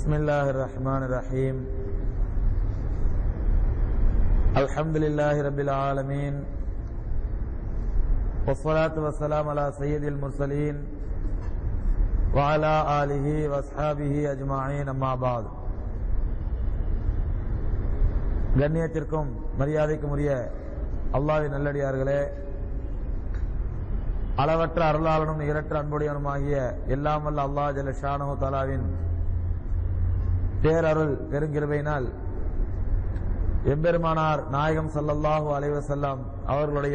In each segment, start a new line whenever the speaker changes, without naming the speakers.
بسم الله الرحمن الرحيم الحمد لله رب العالمين والصلاة والسلام على سيد المرسلين وعلى آله وأصحابه أجمعين أما بعد கண்ணியத்திற்கும் மரியாதைக்கும் உரிய அல்லாஹ்வின் நல்லடியார்களே அளவற்ற அருளாளனும் நிகரற்ற அன்புடையவனுமாகிய எல்லாம் வல்ல அல்லாஹ் ஜல்ல ஷானஹு தாலாவின் பேரருள் பெருங்கிருபையினால் எம்பெருமானார் நாயகம் ஸல்லல்லாஹு அலைஹி வஸல்லம் அவர்களுடைய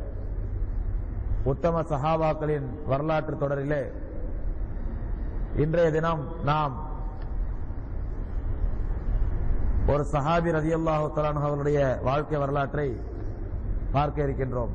உத்தம சஹாபாக்களின் வரலாற்று தொடரிலே இன்றைய தினம் நாம் ஒரு சஹாபி ரதியல்லாஹு தலான் அவர்களுடைய வாழ்க்கை வரலாற்றை பார்க்க இருக்கின்றோம்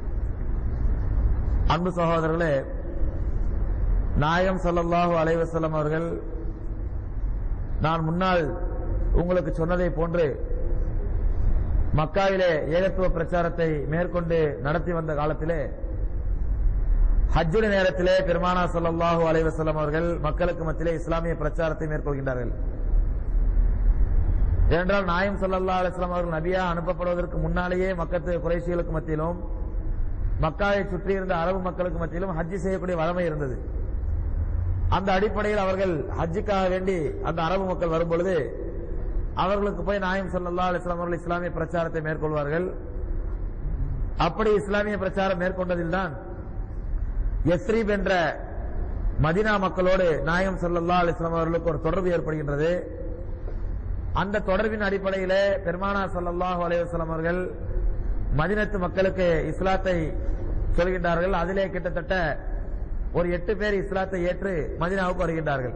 அன்பு சகோதரர்களே நாயகம் ஸல்லல்லாஹு அலைஹி வஸல்லம் அவர்கள் நான் முன்னால் உங்களுக்கு சொன்னதை போன்று மக்காவிலே ஏகத்துவ பிரச்சாரத்தை மேற்கொண்டு நடத்தி வந்த காலத்திலே ஹஜ்ஜுடைய நேரத்திலே பெருமானா ஸல்லல்லாஹு அலைஹி வஸல்லம் அவர்கள் மக்களுக்கு மத்தியிலே இஸ்லாமிய பிரச்சாரத்தை மேற்கொள்கின்றார்கள் ஏனென்றால் நாயம் ஸல்லல்லாஹு அலைஹி வஸல்லம் அவர்கள் நபியா அனுப்பப்படுவதற்கு முன்னாலேயே மக்கத்து குறைஷிகளுக்கு மத்தியிலும் மக்காவை சுற்றி இருந்த அரபு மக்களுக்கு மத்தியிலும் ஹஜ்ஜி செய்யக்கூடிய வழமை இருந்தது அந்த அடிப்படையில் அவர்கள் ஹஜ்ஜுக்காக வேண்டி அந்த அரபு மக்கள் வரும்பொழுது அவர்களுக்கு போய் நாயம் சல்லா அலிஸ்லாம் அவர்கள் இஸ்லாமிய பிரச்சாரத்தை மேற்கொள்வார்கள் அப்படி இஸ்லாமிய பிரச்சாரம் மேற்கொண்டதில் தான் எஸ்ரீப் என்ற மதினா மக்களோடு நாயம் சல்லா அலிஸ்லாம் அவர்களுக்கு ஒரு தொடர்பு ஏற்படுகின்றது அந்த தொடர்பின் அடிப்படையிலே பெருமானா சல்லாஹூ அலைவாஸ்லாம் அவர்கள் மதினத்து மக்களுக்கு இஸ்லாத்தை சொல்கின்றார்கள் அதிலே கிட்டத்தட்ட ஒரு எட்டு பேர் இஸ்லாத்தை ஏற்று மதினாவுக்கு வருகின்றார்கள்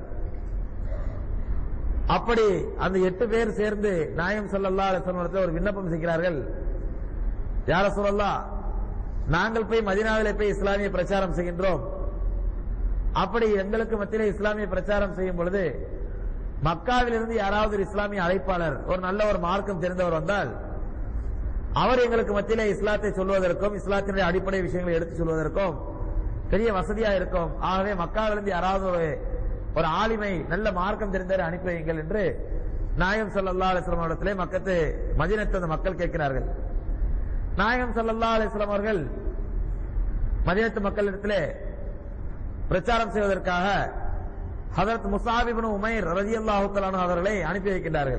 அப்படி அந்த எட்டு பேர் சேர்ந்து நாயம் சல்லா அலிஸ்லாம் ஒரு விண்ணப்பம் செய்கிறார்கள் யார சொல்லல்லா நாங்கள் போய் மதினாவிலே போய் இஸ்லாமிய பிரச்சாரம் செய்கின்றோம் அப்படி எங்களுக்கு மத்தியிலே இஸ்லாமிய பிரச்சாரம் செய்யும் பொழுது மக்காவிலிருந்து யாராவது ஒரு இஸ்லாமிய அழைப்பாளர் ஒரு நல்ல ஒரு மார்க்கம் தெரிந்தவர் வந்தால் அவர் எங்களுக்கு மத்தியிலே இஸ்லாத்தை சொல்வதற்கும் இஸ்லாத்தினுடைய அடிப்படை விஷயங்களை எடுத்து சொல்வதற்கும் பெரிய வசதியா இருக்கும் ஆகவே மக்காவிலிருந்து யாராவது ஒரு ஒரு ஆளுமை நல்ல மார்க்கம் தெரிந்தவரை அனுப்பி வையுங்கள் என்று நாயம் சல்லா அலிஸ்லாம் இடத்திலே மக்கத்து மதினத்து அந்த மக்கள் கேட்கிறார்கள் நாயகம் சல்லா அலிஸ்லாம் அவர்கள் மதினத்து மக்களிடத்திலே பிரச்சாரம் செய்வதற்காக ஹதரத் முசாபிபின் உமைர் ரதி அல்லாஹுத்தலான அவர்களை அனுப்பி வைக்கின்றார்கள்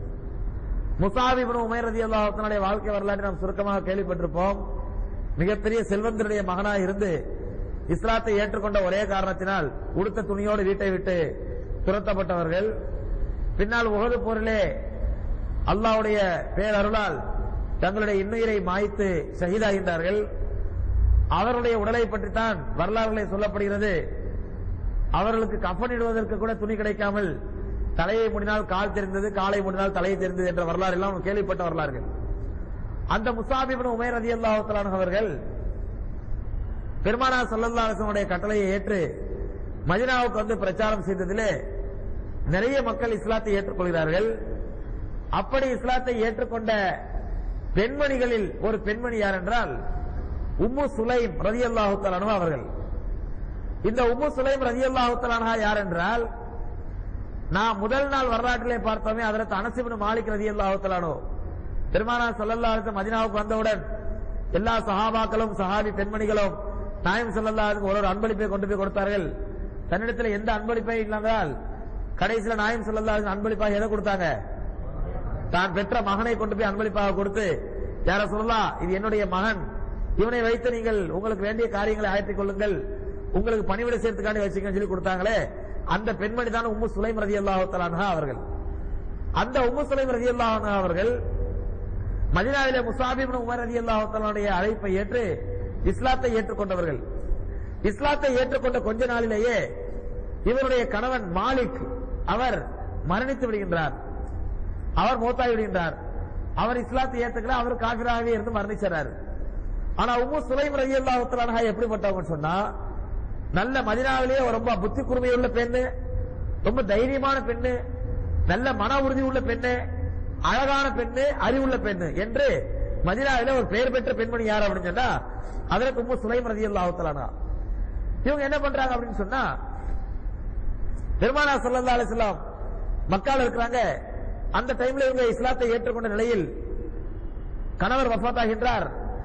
முசாபிபின் உமைர் ரதி அல்லாஹுத்தனுடைய வாழ்க்கை வரலாற்றை நாம் சுருக்கமாக கேள்விப்பட்டிருப்போம் மிகப்பெரிய செல்வந்தருடைய மகனாக இருந்து இஸ்லாத்தை ஏற்றுக்கொண்ட ஒரே காரணத்தினால் உடுத்த துணியோடு வீட்டை விட்டு துரத்தப்பட்டவர்கள் பின்னால் உகது போரிலே அல்லாவுடைய பேரருளால் தங்களுடைய இன்னுயிரை மாய்த்து ஷஹீதாகின்றார்கள் அவருடைய உடலை பற்றித்தான் வரலாறுகளை சொல்லப்படுகிறது அவர்களுக்கு கஃனிடுவதற்கு கூட துணி கிடைக்காமல் தலையை முடினால் கால் தெரிந்தது காலை முடினால் தலையை தெரிந்தது என்ற வரலாறு எல்லாம் கேள்விப்பட்ட வரலாறுகள் அந்த முசாபிபின் உமேர் ரதி அல்லாஹலான அவர்கள் பெருமானா சல்லல்லா அலிசனுடைய கட்டளையை ஏற்று மதினாவுக்கு வந்து பிரச்சாரம் செய்ததிலே நிறைய மக்கள் இஸ்லாத்தை ஏற்றுக்கொள்கிறார்கள் அப்படி இஸ்லாத்தை ஏற்றுக்கொண்ட பெண்மணிகளில் ஒரு பெண்மணி யார் என்றால் உம்மு சுலைம் ரதி அல்லாஹுத்தலானு அவர்கள் இந்த உம்மு சுலைம் ரதி அல்லாஹுத்தலானா யார் என்றால் நான் முதல் நாள் வரலாற்றிலே பார்த்தோமே அதற்கு அனசிபின் மாலிக் ரதி அல்லாஹுத்தலானோ பெருமானா சல்லல்லா மதினாவுக்கு வந்தவுடன் எல்லா சஹாபாக்களும் சஹாபி பெண்மணிகளும் நாயம் சல்லல்லா ஒரு ஒரு அன்பளிப்பை கொண்டு போய் கொடுத்தார்கள் தன்னிடத்தில் எந்த அன்பளிப்பை இல்லாமல் கடைசியில் நாயம் சல்லல்லா அன்பளிப்பாக எதை கொடுத்தாங்க தான் பெற்ற மகனை கொண்டு போய் அன்பளிப்பாக கொடுத்து யார சொல்லலாம் இது என்னுடைய மகன் இவனை வைத்து நீங்கள் உங்களுக்கு வேண்டிய காரியங்களை ஆயற்றிக் கொள்ளுங்கள் உங்களுக்கு பணிவிடை சேர்த்துக்காண்டி வச்சுக்கன்னு சொல்லி கொடுத்தாங்களே அந்த பெண்மணி தான் உம்மு சுலைம் ரதி அல்லாஹாலா அவர்கள் அந்த உம்மு சுலைம் ரதி அல்லாஹா அவர்கள் மதினாவிலே முசாபிபின் உமர் ரதி அல்லாஹாலுடைய அழைப்பை ஏற்று இஸ்லாத்தை ஏற்றுக்கொண்டவர்கள் இஸ்லாத்தை ஏற்றுக்கொண்ட கொஞ்ச நாளிலேயே இவருடைய கணவன் மாலிக் அவர் மரணித்து விடுகின்றார் அவர் மூத்தாய் விடுகின்றார் அவர் இஸ்லாத்தை ஏற்றுக்கல அவர் காபிராகவே இருந்து மரணிச்சார் ஆனா உம்மு சுலைம் ரதி அல்லாஹாலா எப்படிப்பட்டவங்க சொன்னா நல்ல மதினாவிலேயே ரொம்ப புத்தி குறுமையுள்ள பெண்ணு ரொம்ப தைரியமான பெண்ணு நல்ல மன உறுதி உள்ள பெண்ணு அழகான பெண்ணு அறிவுள்ள பெண்ணு என்று மதினாவில ஒரு பெயர் பெற்ற பெண்மணி யார் அப்படின்னு சொன்னா அதற்கு உம்மு சுலைம் ரதி அல்லாஹாலா இவங்க என்ன பண்றாங்க அப்படின்னு சொன்னா பெருமானா சல்லா அலிஸ்லாம் மக்கால இருக்கிறாங்க அந்த டைம்ல இவங்க இஸ்லாத்தை ஏற்றுக்கொண்ட நிலையில் கணவர் வஃபாத்தாகின்றார்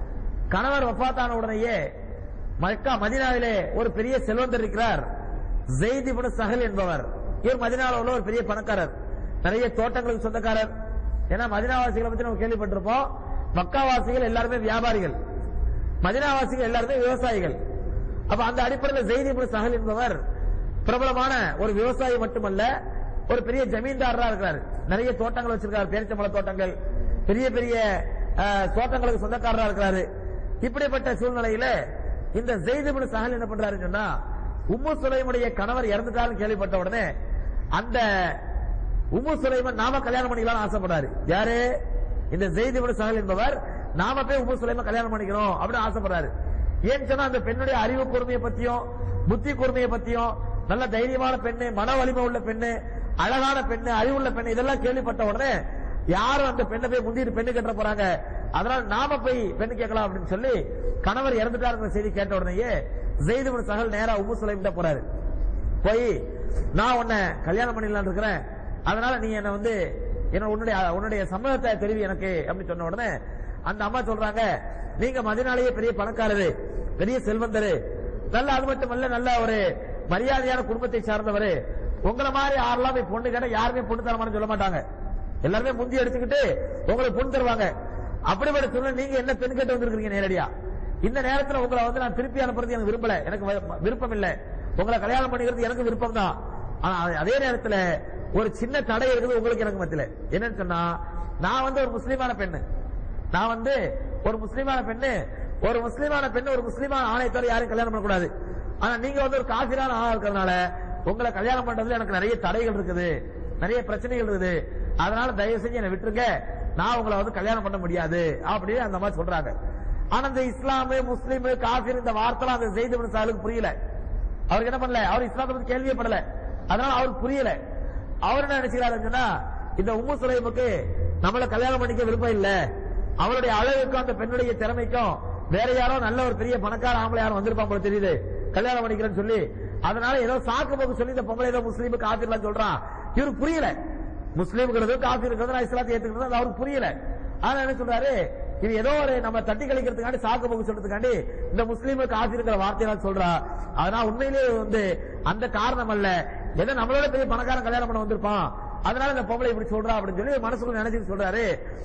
கணவர் வஃபாத்தான உடனேயே மக்கா மதினாவிலே ஒரு பெரிய செல்வந்தர் இருக்கிறார் ஜெயித் இப்னு சஹல் என்பவர் இவர் மதினாவில் உள்ள ஒரு பெரிய பணக்காரர் நிறைய தோட்டங்களுக்கு சொந்தக்காரர் ஏன்னா மதினாவாசிகளை பத்தி நம்ம கேள்விப்பட்டிருப்போம் மக்காவாசிகள் எல்லாருமே வியாபாரிகள் மதினாவாசிகள் எல்லாருமே விவசாயிகள் அப்ப அந்த அடிப்படையில் ஜெயித் இப்னு சஹல் என்பவர் பிரபலமான ஒரு விவசாயி மட்டுமல்ல ஒரு பெரிய ஜமீன்தாரரா இருக்கிறார் நிறைய தோட்டங்கள் வச்சிருக்காரு பேரிச்சம்பழ தோட்டங்கள் பெரிய பெரிய அஹ், தோட்டங்களுக்கு சொந்தக்காரரா இருக்கிறாரு இப்படிப்பட்ட சூழ்நிலையில இந்த ஜெயித் இப்னு சஹல் என்ன பண்றாருன்னு சொன்னா உம்மு சுலைமுடைய கணவர் இறந்துட்டாருன்னு கேள்விப்பட்ட உடனே அந்த உம்மு சுலைமன் நாம கல்யாணம் பண்ணிக்கலாம்னு ஆசைப்படுறாரு யாரு இந்த ஜெயித் இப்னு சஹல் என்பவர் நாம போய் உம்மு சுலைமன் கல்யாணம் பண்ணிக்கிறோம் அப்படின்னு ஆசைப்படுறாரு ஏன்னு சொன்னா அந்த பெண்ணுடைய அறிவு கூர்மையை பத்தியும் புத்தி கூர்மையை பத்தியும் நல்ல தைரியமான பெண்ணு மன வலிமை உள்ள பெண்ணு அழகான பெண்ணு அறிவுள்ள பெண்ணு இதெல்லாம் கேள்விப்பட்ட உடனே யாரும் அந்த பெண்ணை போய் முந்திட்டு பெண்ணு கட்ட போறாங்க அதனால நாம போய் பெண்ணு கேட்கலாம் அப்படின்னு சொல்லி கணவர் இறந்துட்டாருங்கிற செய்தி கேட்ட உடனேயே ஜெயித் இப்னு சஹல் நேரா உம்மு சுலைம் கிட்ட போறாரு போய் நான் உன்னை கல்யாணம் பண்ணிடலாம்னு இருக்கிறேன் அதனால நீ என்ன வந்து என்ன உன்னுடைய உன்னுடைய சம்மதத்தை தெரிவி எனக்கு அப்படின்னு சொன்ன உடனே அந்த அம்மா சொல்றாங்க நீங்க மதினாலேயே பெரிய பணக்காரரு பெரிய செல்வந்தரு நல்ல அது மட்டுமல்ல நல்ல ஒரு மரியாதையான குடும்பத்தை சார்ந்தவரு உங்களை மாதிரி யாரெல்லாம் போய் பொண்ணு கேட்டா யாருமே பொண்ணு தரமான்னு சொல்ல மாட்டாங்க எல்லாருமே முந்தி எடுத்துக்கிட்டு உங்களுக்கு பொண்ணு தருவாங்க அப்படிப்பட்ட சூழ்நிலை நீங்க என்ன பெண் கேட்டு வந்திருக்கீங்க நேரடியா இந்த நேரத்துல உங்களை வந்து நான் திருப்பி அனுப்புறது எனக்கு விரும்பல எனக்கு வ- விருப்பம் இல்ல உங்களை கல்யாணம் பண்ணிக்கிறது எனக்கு விருப்பம் தான் ஆனா அது- அதே நேரத்துல ஒரு சின்ன தடை இருக்குது உங்களுக்கு எனக்கு மத்தியில என்னன்னு சொன்னா நான் வந்து ஒரு முஸ்லீமான பெண்ணு நான் வந்து ஒரு முஸ்லீமான பெண்ணு ஒரு முஸ்லீமான பெண்ணு ஒரு முஸ்லீமான ஆணை தவிர யாரையும் கல்யாணம் பண்ணக்கூடாது ஆனா நீங்க வந்து ஒரு காசிரான ஆணா இருக்கிறதுனால உங்களை கல்யாணம் பண்றதுல எனக்கு நிறைய தடைகள் இருக்குது நிறைய பிரச்சனைகள் இருக்குது அதனால தயவு செஞ்சு என்னை விட்டுருங்க நான் உங்களை வந்து கல்யாணம் பண்ண முடியாது அப்படின்னு அந்த மாதிரி சொல்றாங்க ஆனா இந்த இஸ்லாமு முஸ்லீம் காஃபிர் இந்த வார்த்தைலாம் அந்த செய்தி சாலுக்கு புரியல அவருக்கு என்ன பண்ணல அவர் இஸ்லாத்தை பத்தி கேள்வியே படல அதனால அவருக்கு புரியல அவர் என்ன நினைச்சுக்கிறாருன்னு சொன்னா இந்த உம்மு சுலைமுக்கு நம்மள கல்யாணம் பண்ணிக்க விருப்பம் இல்ல அவருடைய அழகுக்கும் அந்த பெண்ணுடைய திறமைக்கும் வேற யாரோ நல்ல ஒரு பெரிய பணக்கார ஆம்பளை யாரும் வந்திருப்பான் போல தெரியுது கல்யாணம் பண்ணிக்கிறேன்னு சொல்லி அதனால ஏதோ சாக்கு போக்கு சொல்லி இந்த பொம்பளை ஏதோ முஸ்லீமுக்கு காஃபிர்லாம் சொல்றான் இவருக்கு புரியல முஸ்லீம்ங்கிறது காஃபி இருக்கிறது நான் இஸ்லாத்தை ஏத்துக்கிறது அது அவருக்கு புரியல ஆனா என்ன சொல்றாரு இது ஏதோ ஒரு நம்ம தட்டி கழிக்கிறதுக்காண்டி சாக்கு போக்கு சொல்றதுக்காண்டி இந்த முஸ்லீம் காஃபி இருக்கிற வார்த்தையெல்லாம் சொல்றா அதனால உண்மையிலேயே வந்து அந்த காரணம் அல்ல ஏதோ நம்மளோட பெரிய பணக்காரன் கல்யாணம் பண்ண வந்திருப்பான் அதனால இந்த பொம்பளை இப்படி சொல்றா அப்படின்னு சொல்லி மனசுக்குள்ள நினைச்சிட்டு சொல்றாரு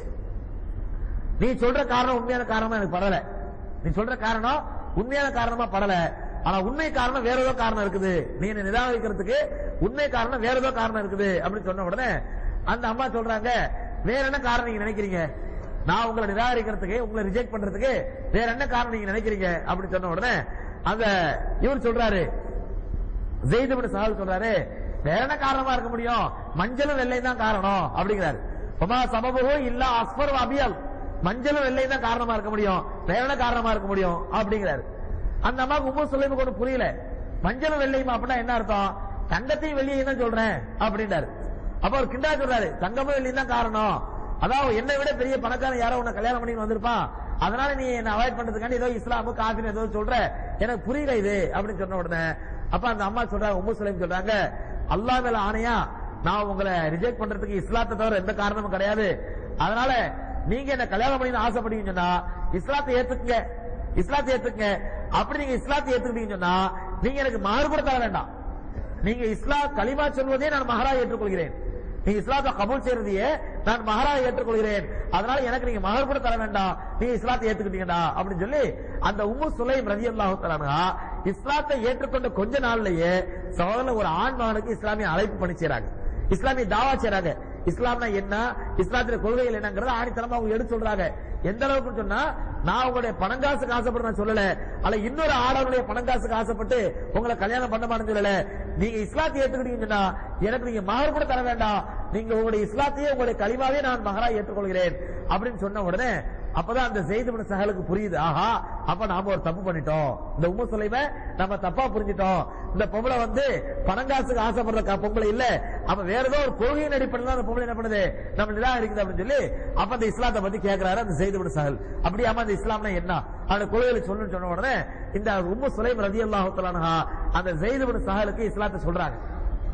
நீ சொல்ற காரணம் உண்மையான காரணமா எனக்கு படல நீ சொல்ற காரணம் உண்மையான காரணமா படல ஆனா உண்மை காரணம் வேற ஏதோ காரணம் இருக்குது நீ என்ன நிராகரிக்கிறதுக்கு உண்மை காரணம் வேற ஏதோ காரணம் இருக்குது அப்படின்னு சொன்ன உடனே அந்த அம்மா சொல்றாங்க வேற என்ன காரணம் நீங்க நினைக்கிறீங்க நான் உங்களை நிராகரிக்கிறதுக்கு உங்களை ரிஜெக்ட் பண்றதுக்கு வேற என்ன காரணம் நீங்க நினைக்கிறீங்க அப்படின்னு சொன்ன உடனே அந்த இவர் சொல்றாரு ஜெயித் இப்னு சஹல் சொல்றாரு வேற என்ன காரணமா இருக்க முடியும் மஞ்சளும் வெள்ளையும் தான் காரணம் அப்படிங்கிறாரு ஒமா சபபுகோ இல்ல அஸ்பர் அபியல் மஞ்சளும் வெள்ளையும் தான் காரணமா இருக்க முடியும் வேற என்ன காரணமா இருக்க முடியும் அப்படிங்கிறாரு அந்த அம்மாவுக்கு உம்மு சுலைமு கொண்டு புரியல மஞ்சளும் வெள்ளையுமா அப்படின்னா என்ன அர்த்தம் தங்கத்தையும் வெள்ளையும் தான் சொல்றேன் அப்படின்றாரு அப்ப அவர் கிண்டா சொல்றாரு தங்கமும் வெள்ளியும் தான் காரணம் அதாவது என்னை விட பெரிய பணக்காரன் யாரோ உன்னை கல்யாணம் பண்ணி வந்திருப்பான் அதனால நீ என்ன அவாய்ட் பண்றதுக்காண்டி ஏதோ இஸ்லாமு காஃபின்னு ஏதோ சொல்ற எனக்கு புரியல இது அப்படின்னு சொன்ன உடனே அப்ப அந்த அம்மா சொல்றாங்க உம்மு சுலைம் சொல்றாங்க அல்லாஹ் மேல ஆணையா நான் உங்களை ரிஜெக்ட் பண்றதுக்கு இஸ்லாத்தை தவிர எந்த காரணமும் கிடையாது அதனால நீங்க என்ன கல்யாணம் பண்ணி ஆசைப்படுவீங்கன்னு சொன்னா இஸ்லாத்தை ஏத்துக்குங்க இஸ்லாத்தை ஏத்துக்குங்க அப்படி நீங்க இஸ்லாத்தை ஏத்துக்கிட்டீங்கன்னு சொன்னா நீங்க எனக்கு மகர் கூட தர வேண்டாம் நீங்க இஸ்லாம் கலிமா சொல்வதே நான் மகரா ஏற்றுக்கொள்கிறேன் நீங்க இஸ்லாத்தை கபூல் செய்யறதையே நான் மகரா ஏற்றுக்கொள்கிறேன் அதனால எனக்கு நீங்க மகர் கூட தர வேண்டாம் நீங்க இஸ்லாத்தை ஏத்துக்கிட்டீங்கடா அப்படின்னு சொல்லி அந்த உம்மு சுலைம் ரதி அல்லாஹு இஸ்லாத்தை ஏற்றுக்கொண்ட கொஞ்ச நாள்லயே சகோதரர் ஒரு ஆண் மகனுக்கு இஸ்லாமிய அழைப்பு பண்ணி செய்றாங்க இஸ்லாமிய தாவா செய்றாங்க இஸ்லாம்னா என்ன இஸ்லாத்திய கொள்கைகள் என்னங்கறத ஆணித்தனமா அவங்க எடுத்து சொல்றாங்க எந்த அளவுக்கு சொன்னா நான் உங்களுடைய பணங்காசுக்கு ஆசைப்பட்டு நான் சொல்லல அல்ல இன்னொரு ஆடவனுடைய பணங்காசுக்கு ஆசைப்பட்டு உங்களை கல்யாணம் பண்ணமான்னு சொல்லல நீங்க இஸ்லாத்தை ஏத்துக்கிட்டீங்கன்னா எனக்கு நீங்க மகர் கூட தர வேண்டாம் நீங்க உங்களுடைய இஸ்லாத்தையே உங்களுடைய கலிமாவே நான் மகரா ஏற்றுக்கொள்கிறேன் அப்படின்னு சொன்ன உடனே அப்பதான் அந்த செய்தி சகலுக்கு புரியுது ஆஹா அப்ப நாம ஒரு தப்பு பண்ணிட்டோம் இந்த உம்ம சுலைம நம்ம தப்பா புரிஞ்சிட்டோம் இந்த பொம்பளை வந்து பணங்காசுக்கு ஆசைப்படுற க- பொம்பளை இல்ல அப்ப வேற ஏதோ ஒரு கொள்கையின் அடிப்படையில் அந்த பொம்பளை என்ன பண்ணுது நம்ம நிராகரிக்குது அப்படின்னு சொல்லி அப்ப அந்த இஸ்லாத்தை பத்தி கேட்கிறாரு அந்த செய்தி சகல் அப்படியாம அந்த இஸ்லாம்னா என்ன அந்த கொள்கைகளை சொல்லணும்னு சொன்ன உடனே இந்த உம்மு சுலைம் ரதி அல்லாஹு அந்த செய்தி சகலுக்கு இஸ்லாத்தை சொல்றாங்க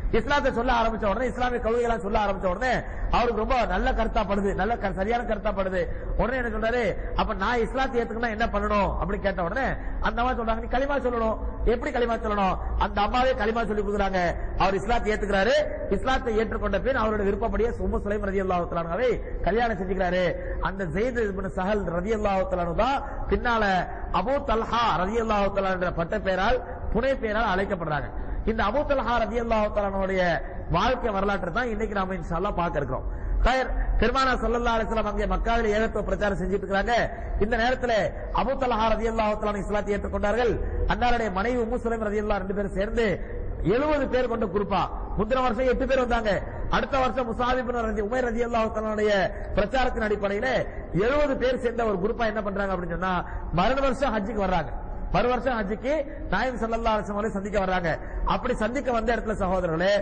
இஸ்லாத்தை சொல்ல ஆரம்பிச்ச உடனே இஸ்லாமிய கொள்கைகளை சொல்ல ஆரம்பிச்ச உடனே அவருக்கு ரொம்ப நல்ல கருத்தா படுது நல்ல கரு- சரியான கருத்தா படுது உடனே என்ன சொல்றாரு அப்ப நான் இஸ்லாத்தை ஏத்துக்கணும் என்ன பண்ணணும் அப்படி கேட்ட உடனே அந்த அம்மா சொல்றாங்க நீ களிமா சொல்லணும் எப்படி களிமா சொல்லணும் அந்த அம்மாவே களிமா சொல்லி கொடுக்குறாங்க அவர் இஸ்லாத்தை ஏத்துக்கிறாரு இஸ்லாத்தை ஏற்றுக்கொண்ட பின் அவருடைய விருப்பப்படியே சும்மு சுலைம் ரதி அல்லாஹுத்தலானவை கல்யாணம் செஞ்சுக்கிறாரு அந்த ஜெயித் இப்னு சஹல் ரதி அல்லாஹுத்தலானு தான் பின்னால அபூ தல்ஹா ரதி அல்லாஹுத்தலான் பட்ட பெயரால் புனை பெயரால் அழைக்கப்படுறாங்க இந்த அபூ தல்ஹா ரதி அல்லாஹுத்தலானுடைய வாழ்க்கை வரலாற்றை தான் இன்னைக்கு நாம இன்ஷால்லா பார்க்க இருக்கிறோம் கயர் பெருமானா சல்லல்லா அலிஸ்லாம் அங்கே மக்காவில் ஏகத்துவ பிரச்சாரம் செஞ்சுட்டு இருக்காங்க இந்த நேரத்தில் அபூ தல்ஹா ரதி அல்லாஹுத்தலான் இஸ்லாத்தை ஏற்றுக்கொண்டார்கள் அன்னாருடைய மனைவி உம்மு சுலைம் ரதி ரெண்டு பேரும் சேர்ந்து எழுபது பேர் கொண்ட குரூப்பா முந்தின வருஷம் எட்டு பேர் வந்தாங்க அடுத்த வருஷம் முசாபிபின் ரதி உமர் ரதி அல்லாஹுடைய பிரச்சாரத்தின் அடிப்படையில எழுபது பேர் சேர்ந்த ஒரு குரூப்பா என்ன பண்றாங்க அப்படின்னு சொன்னா மறு வருஷம் ஹஜ்ஜுக்கு வர்றாங்க மறு வருஷம் ஹஜ்ஜுக்கு நாயம் சல்லல்லா அலிஸ்லாம் சந்திக்க வர்றாங்க அப்படி சந்திக்க வந்த இடத்துல சகோதரர்களே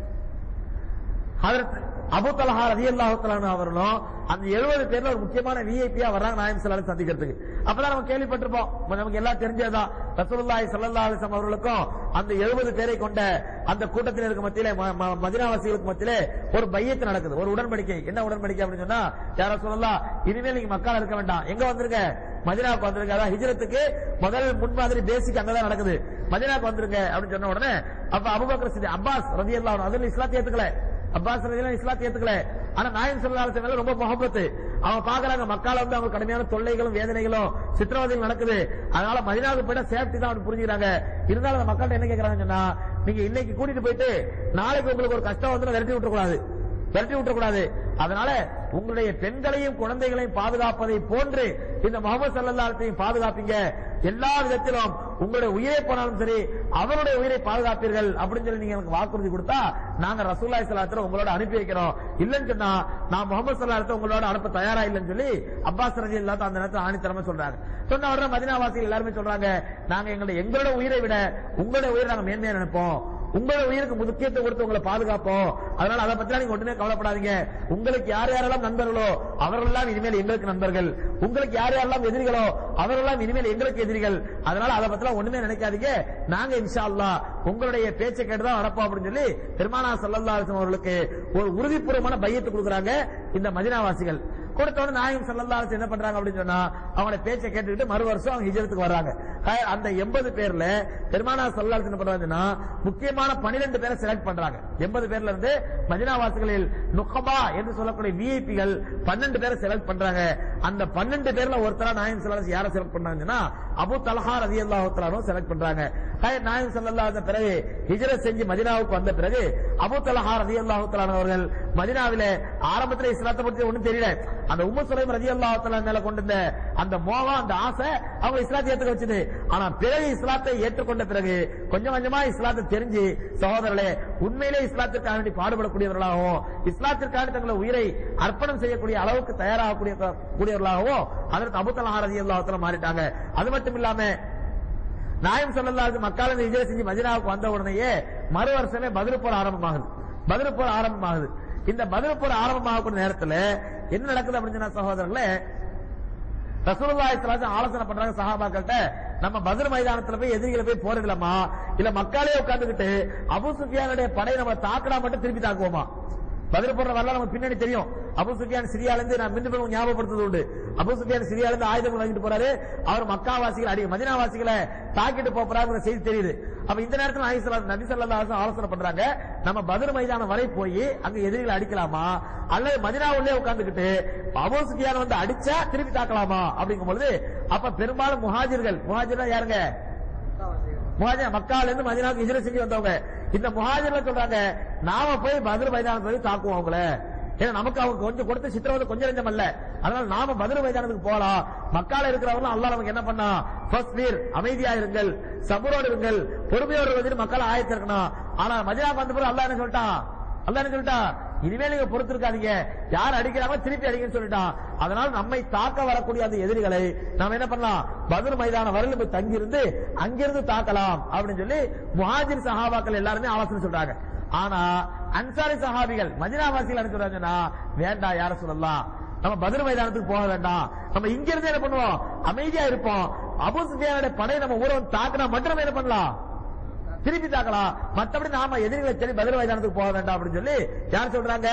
ஹதரத் அபு தலஹா ரதி அல்லாஹு அவர்களும் அந்த எழுபது பேர்ல ஒரு முக்கியமான விஐபியா வர்றாங்க நாயம் சல்லாலும் சந்திக்கிறதுக்கு அப்பதான் நம்ம கேள்விப்பட்டிருப்போம் நமக்கு எல்லாம் தெரிஞ்சதுதான் ரசூலுல்லாஹி ஸல்லல்லாஹு அலைஹி வஸல்லம் அவர்களுக்கும் அந்த எழுபது பேரை கொண்ட அந்த கூட்டத்தினருக்கு மத்தியிலே ம- ம- மதீனாவாசிகளுக்கு மத்தியிலே ஒரு பையத்து நடக்குது ஒரு உடன்படிக்கை என்ன உடன்படிக்கை அப்படின்னு சொன்னா யார சொல்லலாம் இனிமேல் நீங்க மக்கால இருக்க வேண்டாம் எங்க வந்திருக்க மதினாவுக்கு வந்திருக்க அதான் ஹிஜ்ரத்துக்கு முதல் முன்மாதிரி பேசிக் அங்கதான் நடக்குது மதினாவுக்கு வந்திருங்க அப்படின்னு சொன்ன உடனே அப்ப அபுபக்கர் சித்தி அப்பாஸ் ரதி அல்லாஹ் அதுல இஸ்லாத்தை ஏத்துக்கல அப்பாஸ் ரதியெல்லாம் இஸ்லாத்தை ஏத்துக்கல ஆனா நாயன் சொல்லலாசன் மேல ரொம்ப முகப்பத்து அவங்க பாக்குறாங்க மக்கால வந்து அவங்க கடுமையான தொல்லைகளும் வேதனைகளும் சித்திரவதைகள் நடக்குது அதனால மதினாவுக்கு போயிட்டா சேஃப்டி தான் அவங்க புரிஞ்சுக்கிறாங்க இருந்தாலும் அந்த மக்கள்கிட்ட என்ன கேக்குறாங்கன்னு சொன்னா நீங்க இன்னைக்கு கூட்டிட்டு போயிட்டு நாளைக்கு உங்களுக்கு ஒரு கஷ்டம் வந்து விரட்டி விட்டுறக்கூடாது விரட்டி விட்டுறக்கூடாது அதனால உங்களுடைய பெண்களையும் குழந்தைகளையும் பாதுகாப்பதை போன்று இந்த முகமது சல்லல்லாத்தையும் பாதுகாப்பீங்க எல்லா விதத்திலும் உங்களுடைய உயிரை போனாலும் சரி அவருடைய உயிரை பாதுகாப்பீர்கள் அப்படின்னு சொல்லி நீங்க எனக்கு வாக்குறுதி கொடுத்தா நாங்க ரசூல்லாய் சலாத்துல உங்களோட அனுப்பி வைக்கிறோம் இல்லைன்னு சொன்னா நான் முகமது சல்லாத்தை உங்களோட அனுப்ப தயாரா இல்லைன்னு சொல்லி அப்பாஸ் ரஜி இல்லாத அந்த நேரத்தில் ஆணித்தரமா சொல்றாங்க சொன்ன உடனே மதினாவாசிகள் எல்லாருமே சொல்றாங்க நாங்க எங்களுடைய எங்களோட உயிரை விட உங்களுடைய உயிரை நாங்க மேன்மையா நினைப்போம் உங்களோட உயிருக்கு முக்கியத்துவம் கொடுத்து உங்களை பாதுகாப்போம் அதனால அதை பத்தி நீங்க ஒண்ணுமே கவலைப்படாதீங்க உங்களுக்கு யார் யாரெல்லாம் நண்பர்களோ அவர்களெல்லாம் இனிமேல் எங்களுக்கு நண்பர்கள் உங்களுக்கு யார் யாரெல்லாம் எதிரிகளோ அவரெல்லாம் இனிமேல் எங்களுக்கு எதிரிகள் அதனால அதை பத்தி ஒண்ணுமே நினைக்காதீங்க நாங்க இன்ஷா அல்லாஹ் உங்களுடைய பேச்சை கேட்டுதான் நடப்போம் அப்படின்னு சொல்லி பெருமானா சல்லல்லா அலிஸ்லாம் அவர்களுக்கு ஒரு உறுதிப்பூர்வமான பையத்தை கொடுக்குறாங்க இந்த மதினாவாசிகள் கொடுத்த உடனே நாயகம் சல்லல்லா அலிஸ்லாம் என்ன பண்றாங்க அப்படின்னு சொன்னா அவங்களோட பேச்சை கேட்டுக்கிட்டு மறு வருஷம் அவங்க ஹிஜரத்துக்கு வர்றாங்க ஹை- அந்த எண்பது பேர்ல பெருமானா சல்லல்லா அலிஸ்லாம் என்ன பண்றாங்கன்னா முக்கியமான பன்னிரெண்டு பேரை செலக்ட் பண்றாங்க எண்பது பேர்ல இருந்து மதினாவாசிகளில் நுகபா என்று சொல்லக்கூடிய விஐபிகள் பன்னெண்டு பேரை செலக்ட் பண்றாங்க அந்த பன்னெண்டு பேர்ல ஒருத்தரா நாயகம் சல்லா அலிஸ்லாம் யாரை செலக்ட் பண்றாங்கன்னா அபு தலஹா ரதி அல்லாஹு செலக்ட் பண்றாங்க ஹை, நாயகம் சல்லல்லா அந்த பிறகு ஹிஜரத் செஞ்சு மதினாவுக்கு வந்த பிறகு அபு தலஹா ரதி அல்லாஹு அவர்கள் மதினாவில ஆரம்பத்துல இஸ்லாத்தை பத்தி ஒண்ணும் தெரியல அந்த உம்மு சுலைம் ரதி அல்லாஹு மேல கொண்டிருந்த அந்த மோகம் அந்த ஆசை அவங்க இஸ்லாத்தை ஏத்துக்க வச்சது ஆனா பிறகு இஸ்லாத்தை ஏற்றுக்கொண்ட பிறகு கொஞ்சம் கொஞ்சமா இஸ்லாத்தை தெரிஞ்சு சகோதரர்களே உண்மையிலே இஸ்லாத்திற்காக வேண்டி பாடுபடக்கூடியவர்களாகவும் இஸ்லாத்திற்காக தங்களை உயிரை அர்ப்பணம் செய்யக்கூடிய அளவுக்கு தயாராகக்கூடிய கூடியவர்களாகவும் அதற்கு அபுத்தலஹா ரதி அல்லாஹத்துல மாறிட்டாங்க அது மட்டும் இல்லாம நாயம் சொல்லலாது மக்கால விஜய செஞ்சு மதினாவுக்கு வந்த உடனேயே மறு வருஷமே பதில் போர் ஆரம்பமாகுது பதில் போர் ஆரம்பமாகுது இந்த பதில் போர் ஆரம்பமாகக்கூடிய நேரத்துல என்ன நடக்குது அப்படின்னு சொன்னா சகோதரர்களே ரசூலுல்லாஹி ஸல்லல்லாஹு அலைஹி வஸல்லம் ஆலோசனை பண்றாங்க சஹாபாக்கள்ட்ட நம்ம பத்ர் மைதானத்துல போய் எதிரிகளை போய் போரிடலாமா இல்ல மக்காலே உட்கார்ந்துகிட்டு அபூ சுஃபியானுடைய படை நம்ம தாக்குனா மட்டும் திருப்பி தாக்குவோமா பதில் போடுற வரலாம் நமக்கு பின்னாடி தெரியும் அபு சுஃபியான் சிரியால இருந்து நான் மின்னு போய் ஞாபகப்படுத்துறது உண்டு அபு சுஃபியான் சிரியால இருந்து ஆயுதங்கள் வாங்கிட்டு போறாரு அவர் மக்காவாசிகள் அடி மதினாவாசிகளை தாக்கிட்டு போறாருங்கிற செய்தி தெரியுது அப்ப இந்த நேரத்தில் ஆயிசலா நபி ஸல்லல்லாஹு அலைஹி வஸல்லம் ஆலோசனை பண்றாங்க நம்ம பதில் மைதானம் வரை போய் அங்க எதிரிகளை அடிக்கலாமா அல்லது மதினா உள்ளே உட்கார்ந்துகிட்டு அபு சுஃபியான் வந்து அடிச்சா திருப்பி தாக்கலாமா அப்படிங்கும் பொழுது அப்ப பெரும்பாலும் முஹாஜிர்கள் முஹாஜிர்னா யாருங்க முஹாஜிர் மக்கால இருந்து மதினாவுக்கு ஹிஜ்ரத் செஞ்சு வந்தவங்க இந்த முஹாஜிர்ல சொல்றாங்க நாம போய் பதில் மைதானத்துல போய் தாக்குவோம் அவங்கள ஏன்னா நமக்கு அவங்க கொஞ்சம் கொடுத்த சித்திரவதை கொஞ்சம் நெஞ்சம் அல்ல அதனால நாம பதில் மைதானத்துக்கு போலாம் மக்கால இருக்கிறவங்க அல்லாஹ் நமக்கு என்ன பண்ணா ஃபஸ்பீர் அமைதியா இருங்கள் சபரோடு இருங்கள் பொறுமையோடு இருப்பதில் மக்கள் ஆயத்திருக்கணும் ஆனா மதினாவுக்கு வந்த பிறகு அல்லாஹ் என்ன சொல்லிட்டான் அல்லாஹ் என்ன சொல்லிட்டான் இனிமேல் நீங்க பொறுத்திருக்காதீங்க யார் அடிக்கிறாங்க திருப்பி அடிங்கன்னு சொல்லிட்டான் அதனால நம்மை தாக்க வரக்கூடிய அந்த எதிரிகளை நாம என்ன பண்ணலாம் பதில் மைதான வரையில் போய் தங்கி இருந்து அங்கிருந்து தாக்கலாம் அப்படின்னு சொல்லி முஹாஜிர் சஹாபாக்கள் எல்லாருமே ஆலோசனை சொல்றாங்க ஆனா அன்சாரி சஹாபிகள் மதினாவாசிகள் என்ன சொல்றாங்கன்னா வேண்டாம் யார சொல்லலாம் நம்ம பதில் மைதானத்துக்கு போக வேண்டாம் நம்ம இங்க இருந்து என்ன பண்ணுவோம் அமைதியா இருப்போம் அபு சுஃபியானுடைய படை நம்ம ஊரை வந்து தாக்குனா மட்டும் நம்ம என்ன பண்ணலாம் திருப்பி தாக்கலாம் மத்தபடி நாம எதிரிகளை தேடி பதில் மைதானத்துக்கு போக வேண்டாம் அப்படின்னு சொல்லி யார் சொல்றாங்க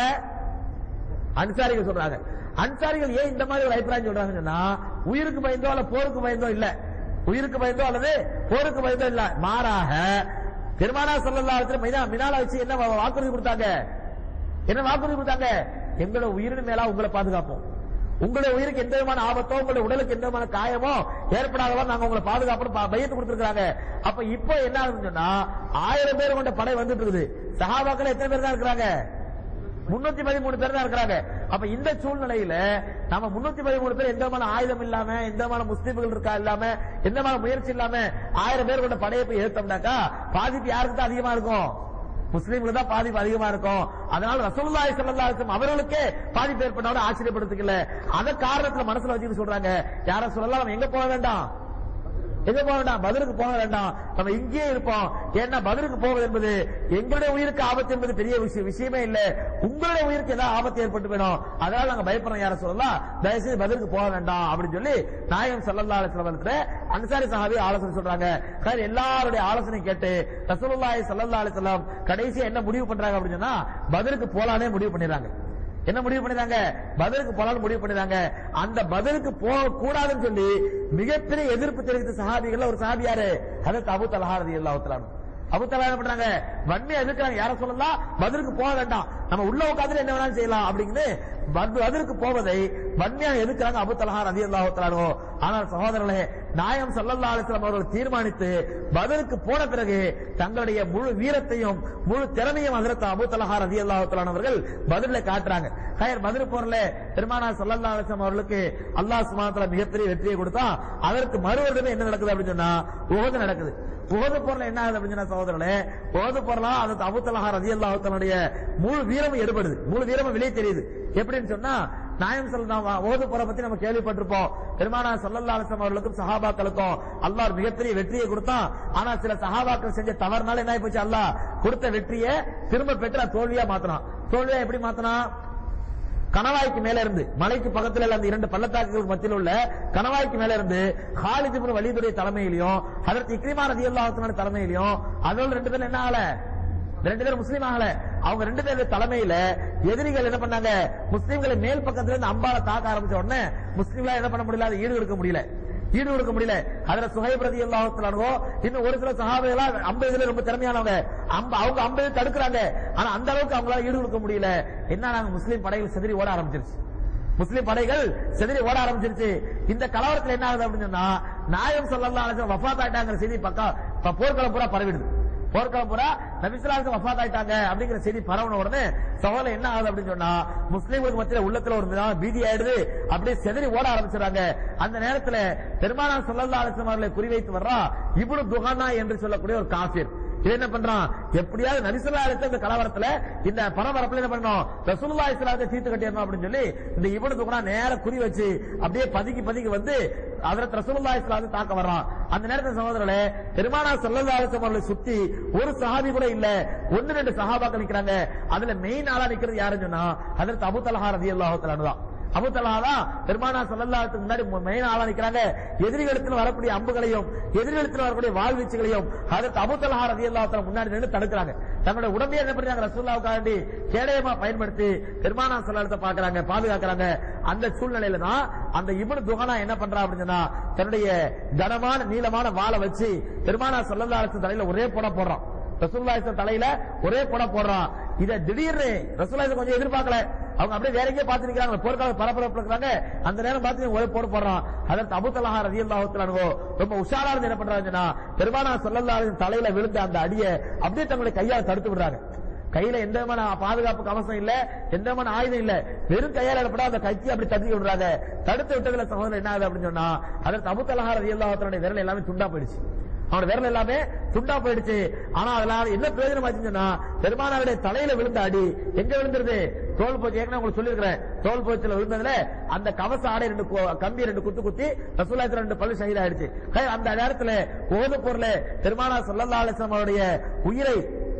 அன்சாரிகள் சொல்றாங்க அன்சாரிகள் ஏன் இந்த மாதிரி ஒரு அபிப்பிராயம் சொல்றாங்கன்னு சொன்னா உயிருக்கு பயந்தோ அல்ல போருக்கு பயந்தோ இல்ல உயிருக்கு பயந்தோ அல்லது போருக்கு பயந்தோ இல்ல மாறாக பெருமானா சொல்லலாம் மினா மினால வச்சு என்ன வா- வாக்குறுதி கொடுத்தாங்க என்ன வாக்குறுதி கொடுத்தாங்க எங்களோட உயிரின் மேலா உங்களை பாதுகாப்போம் உங்களுடைய உயிருக்கு எந்த விதமான ஆபத்தோ உங்களுடைய உடலுக்கு எந்த விதமான காயமோ ஏற்படாதவா நாங்க உங்களை பாதுகாப்பு பையத்து கொடுத்திருக்காங்க அப்ப இப்போ என்ன ஆகுதுன்னு சொன்னா ஆயிரம் பேர் கொண்ட படை வந்துட்டு இருக்குது சஹாபாக்கள் எத்தனை பேர் தான் இருக்கிறாங்க முன்னூத்தி பதிமூணு பேர் தான் இருக்கிறாங்க அப்ப இந்த சூழ்நிலையில நம்ம முன்னூத்தி பதிமூணு பேர் எந்த விதமான ஆயுதம் இல்லாம எந்த விதமான முஸ்லீம்கள் இருக்கா இல்லாம எந்த விதமான முயற்சி இல்லாம ஆயிரம் பேர் கொண்ட படையை போய் ஏத்தோம்னாக்கா பாதிப்பு யாருக்கு தான் அதிகமா இருக்கும் முஸ்லீம்களுக்கு தான் பாதிப்பு அதிகமா இருக்கும் அதனால ரசூலுல்லாஹி ஸல்லல்லாஹு அலைஹி வஸல்லம் அவர்களுக்கே பாதிப்பு ஏற்பட்டாலும் ஆச்சரியப்படுத்துக்கல அத காரணத்துல மனசுல வச்சுட்டு சொல்றாங்க யார சொல்லலாம் நம்ம எங்க போக வேண்டாம் எங்க போக வேண்டாம் பதிலுக்கு போக வேண்டாம் நம்ம இங்கேயே இருப்போம் ஏன்னா பதிலுக்கு போவது என்பது எங்களுடைய உயிருக்கு ஆபத்து என்பது பெரிய விஷயம் விஷயமே இல்ல உங்களுடைய உயிருக்கு ஏதாவது ஆபத்து ஏற்பட்டு வேணும் அதனால நாங்க பயப்படுறோம் யார சொல்லலாம் தயவுசெய்து பதிலுக்கு போக வேண்டாம் அப்படின்னு சொல்லி நாயகம் சல்லல்லா அலிஸ்லாம் அன்சாரி சஹாபி ஆலோசனை சொல்றாங்க சரி, எல்லாருடைய ஆலோசனை கேட்டு ரசூலுல்லாஹி ஸல்லல்லாஹு அலைஹி வஸல்லம் கடைசியா என்ன முடிவு பண்றாங்க அப்படின்னு சொன்னா பதிலுக்கு போலானே முடிவு பண்ணிடுறாங்க என்ன முடிவு பண்ணிருந்தாங்க பதிலுக்கு போலான்னு முடிவு பண்ணிருந்தாங்க அந்த பதிலுக்கு போக கூடாதுன்னு சொல்லி மிகப்பெரிய எதிர்ப்பு தெரிவித்த சஹாபிகள்ல ஒரு சஹாபி யாரு அதற்கு அபு தலஹா ரலியல்லாஹு தஆலா அபு தலஹா என்ன பண்றாங்க வன்மையா எதிர்க்கிறாங்க யார சொல்லலாம் பதிலுக்கு போக வேண்டாம் நம்ம உள்ள உட்கார்ந்து என்ன வேணாலும் செய்யலாம் அப்படின்னு பத்- பதிலுக்கு போவதை வன்மையா எதிர்க்கிறாங்க அபு தலஹா ரலியல்லாஹு தஆலா ஆனால் சகோதரர்களே நாயம் ஸல்லல்லாஹு அலைஹி வஸல்லம் அவர்கள் தீர்மானித்து பதிலுக்கு போன பிறகு தங்களுடைய முழு வீரத்தையும் முழு திறமையும் ஹஜரத் அபூ தலஹா ரலியல்லாஹு தஆலா அவர்கள் பதில காட்டுறாங்க கயர் பதில் போர்ல பெருமானா ஸல்லல்லாஹு அலைஹி வஸல்லம் அவர்களுக்கு அல்லாஹ் சுப்ஹானஹு வ தஆலா மிகப்பெரிய வெற்றியை கொடுத்தா அதற்கு மறுவருடமே என்ன நடக்குது அப்படின்னு சொன்னா உஹது நடக்குது உஹது போர்ல என்ன ஆகுது அப்படின்னு சொன்னா சகோதரர்களே உஹது போர்ல அது அபூ தலஹா ரலியல்லாஹு தஆலாவுடைய முழு வீரமும் எடுபடுது முழு வீரமும் வெளியே தெரியுது எப்படின்னு சொன்னா நாயம் சொல்லலாம் ஓது போற பத்தி நம்ம கேள்விப்பட்டிருப்போம் பெருமானா சல்லல்லா அலிஸ்லாம் அவர்களுக்கும் சஹாபாக்களுக்கும் அல்லாஹ் மிகப்பெரிய வெற்றியை கொடுத்தான் ஆனா சில சஹாபாக்கள் செஞ்ச தவறுனால என்ன ஆகி போச்சு அல்லாஹ் கொடுத்த வெற்றியை திரும்ப பெற்று அது தோல்வியா மாத்தினான் தோல்வியா எப்படி மாத்தினா கணவாய்க்கு மேல இருந்து மலைக்கு பக்கத்துல உள்ள அந்த இரண்டு பள்ளத்தாக்குகளுக்கு மத்தியில் உள்ள கணவாய்க்கு மேல இருந்து ஹாலித் இப்னு வலீதுடைய தலைமையிலையும் அதற்கு இக்ரிமா ரலியல்லாஹு தலைமையிலையும் அதோட ரெண்டு பேரும் என்ன ஆகல ரெண்டு பேரும் முஸ்லீம் ஆகல அவங்க ரெண்டு பேரும் தலைமையில எதிரிகள் என்ன பண்ணாங்க முஸ்லீம்களை மேல் பக்கத்துல இருந்து அம்பால தாக்க ஆரம்பிச்ச உடனே முஸ்லீம்களா என்ன பண்ண முடியல அதை ஈடு கொடுக்க முடியல ஈடு கொடுக்க முடியல அதுல சுஹைப் ரதி அல்லாஹோ இன்னும் ஒரு சில சஹாபைகளா ஐம்பதுல ரொம்ப திறமையானவங்க அம்ப- அவங்க ஐம்பது தடுக்கிறாங்க ஆனா அந்த அளவுக்கு அவங்களால ஈடு கொடுக்க முடியல என்ன நாங்க முஸ்லீம் படைகள் சிதறி ஓட ஆரம்பிச்சிருச்சு முஸ்லிம் படைகள் செதறி ஓட ஆரம்பிச்சிருச்சு இந்த கலவரத்துல என்ன ஆகுது அப்படின்னு சொன்னா நாயம் சொல்லலாம் வஃபாத் ஆயிட்டாங்கிற செய்தி பக்கம் இப்ப போர்க்களம் பூரா பரவிடுது போர்க்களம் பூரா நபிசுலாவுக்கு வஃபாத் ஆயிட்டாங்க அப்படிங்கிற செய்தி பரவன உடனே சவால என்ன ஆகுது அப்படின்னு சொன்னா முஸ்லீம்களுக்கு மத்தியில உள்ளத்துல ஒரு விதமான பீதி ஆயிடுது அப்படியே செதறி ஓட ஆரம்பிச்சிடறாங்க அந்த நேரத்துல பெருமானார் சொல்லல்லா அலிஸ்லாம் அவர்களை குறிவைத்து வர்றா இப்னு துஹானா என்று சொல்லக்கூடிய ஒரு காஃபிர் இது என்ன பண்றான் எப்படியாவது நரிசுல்லா அழைத்த இந்த கலவரத்துல இந்த பரபரப்புல என்ன பண்ணணும் ரசூலுல்லாஹி இஸ்லாத்தை தீர்த்து கட்டிடணும் அப்படின்னு சொல்லி இந்த இவனுக்கு கூட நேர குறி வச்சு அப்படியே பதுக்கி பதுக்கி வந்து அதற்கு ரசூலுல்லாஹி இஸ்லாத்தை தாக்க வர்றான் அந்த நேரத்தில் சகோதரர்களே பெருமானா ஸல்லல்லாஹு அலைஹி வஸல்லம் அவர்களை சுத்தி ஒரு சஹாபி கூட இல்ல ஒன்னு ரெண்டு சஹாபாக்கள் நிக்கிறாங்க அதுல மெயின் ஆளா நிக்கிறது யாருன்னு சொன்னா அதற்கு அபு தலஹா ரலியல்லாஹு தஆலா தான் அபு தலஹா பெருமானா ஸல்லல்லாஹு முன்னாடி மெயின் ஆளா நிக்கிறாங்க எதிரிகளிடத்தில் வரக்கூடிய அம்புகளையும் எதிரிகளிடத்தில் வரக்கூடிய வாழ்வீச்சுகளையும் அதற்கு அபு தலஹா ரலியல்லாஹு தஆலா முன்னாடி நின்று தடுக்கிறாங்க தங்களுடைய உடம்பையே என்ன பண்றாங்க ரசூலுல்லாஹ்வுக்காண்டி கேடயமா பயன்படுத்தி பெருமானா ஸல்லல்லாஹு பாக்குறாங்க பாதுகாக்கிறாங்க அந்த சூழ்நிலையில தான் அந்த இப்னு துஹனா என்ன பண்றா அப்படின்னு சொன்னா தன்னுடைய கனமான நீளமான வாளை வச்சு பெருமானா ஸல்லல்லாஹு அலைஹி வஸல்லம் தலையில ஒரே போட போடுறான் ரசூலுல்லாஹி ஸல்லல்லாஹு தலையில ஒரே போட போடுறான் இத திடீர்னு ரசூலுல்லாஹி கொஞ்சம் எதிர்பார்க்கல அவங்க அப்படியே வேற எங்கேயே பார்த்து நிக்கிறாங்க போர்க்கால பரபரப்பு இருக்கிறாங்க அந்த நேரம் பார்த்து ஒரே போட போடுறான் அதற்கு அபு தலஹா ரலியல்லாஹு தஆலா ரொம்ப உஷாரா இருந்து என்ன பண்றாங்கன்னா பெருமானா ஸல்லல்லாஹு அலைஹி வஸல்லம் தலையில விழுந்த அந்த அடியை அப்படியே தங்களுடைய கையால தடுத்து விடுறாங்க கையில எந்த விதமான பாதுகாப்பு கவசம் இல்ல எந்த விதமான ஆயுதம் இல்ல வெறும் கையால ஏற்பட அந்த கைச்சி அப்படி தட்டி விடுறாங்க தடுத்து விட்டதுல சகோதரர் என்ன ஆகுது அப்படின்னு சொன்னா அதற்கு அபு தலஹா ரலியல்லாஹு தஆலா விரல் எல்லாமே துண்டா போயிடுச்சு அவனோட விரல் எல்லாமே துண்டா போயிடுச்சு ஆனா அதனால என்ன பிரயோஜனம் ஆச்சுன்னு சொன்னா பெருமானாருடைய தலையில விழுந்த அடி எங்க விழுந்துருது தோல் போச்சு ஏற்கனவே உங்களுக்கு சொல்லியிருக்கிறேன் தோல் போச்சுல விழுந்ததுல அந்த கவச ஆடை ரெண்டு கோ- கம்பி ரெண்டு குத்து குத்தி ரசூலாத்துல ரெண்டு பல்லு ஷஹீதாயிடுச்சு ஹே, அந்த நேரத்துல ஓது பொருள பெருமானா ஸல்லல்லாஹு அலைஹி வஸல்லம் அவருடைய உயிரை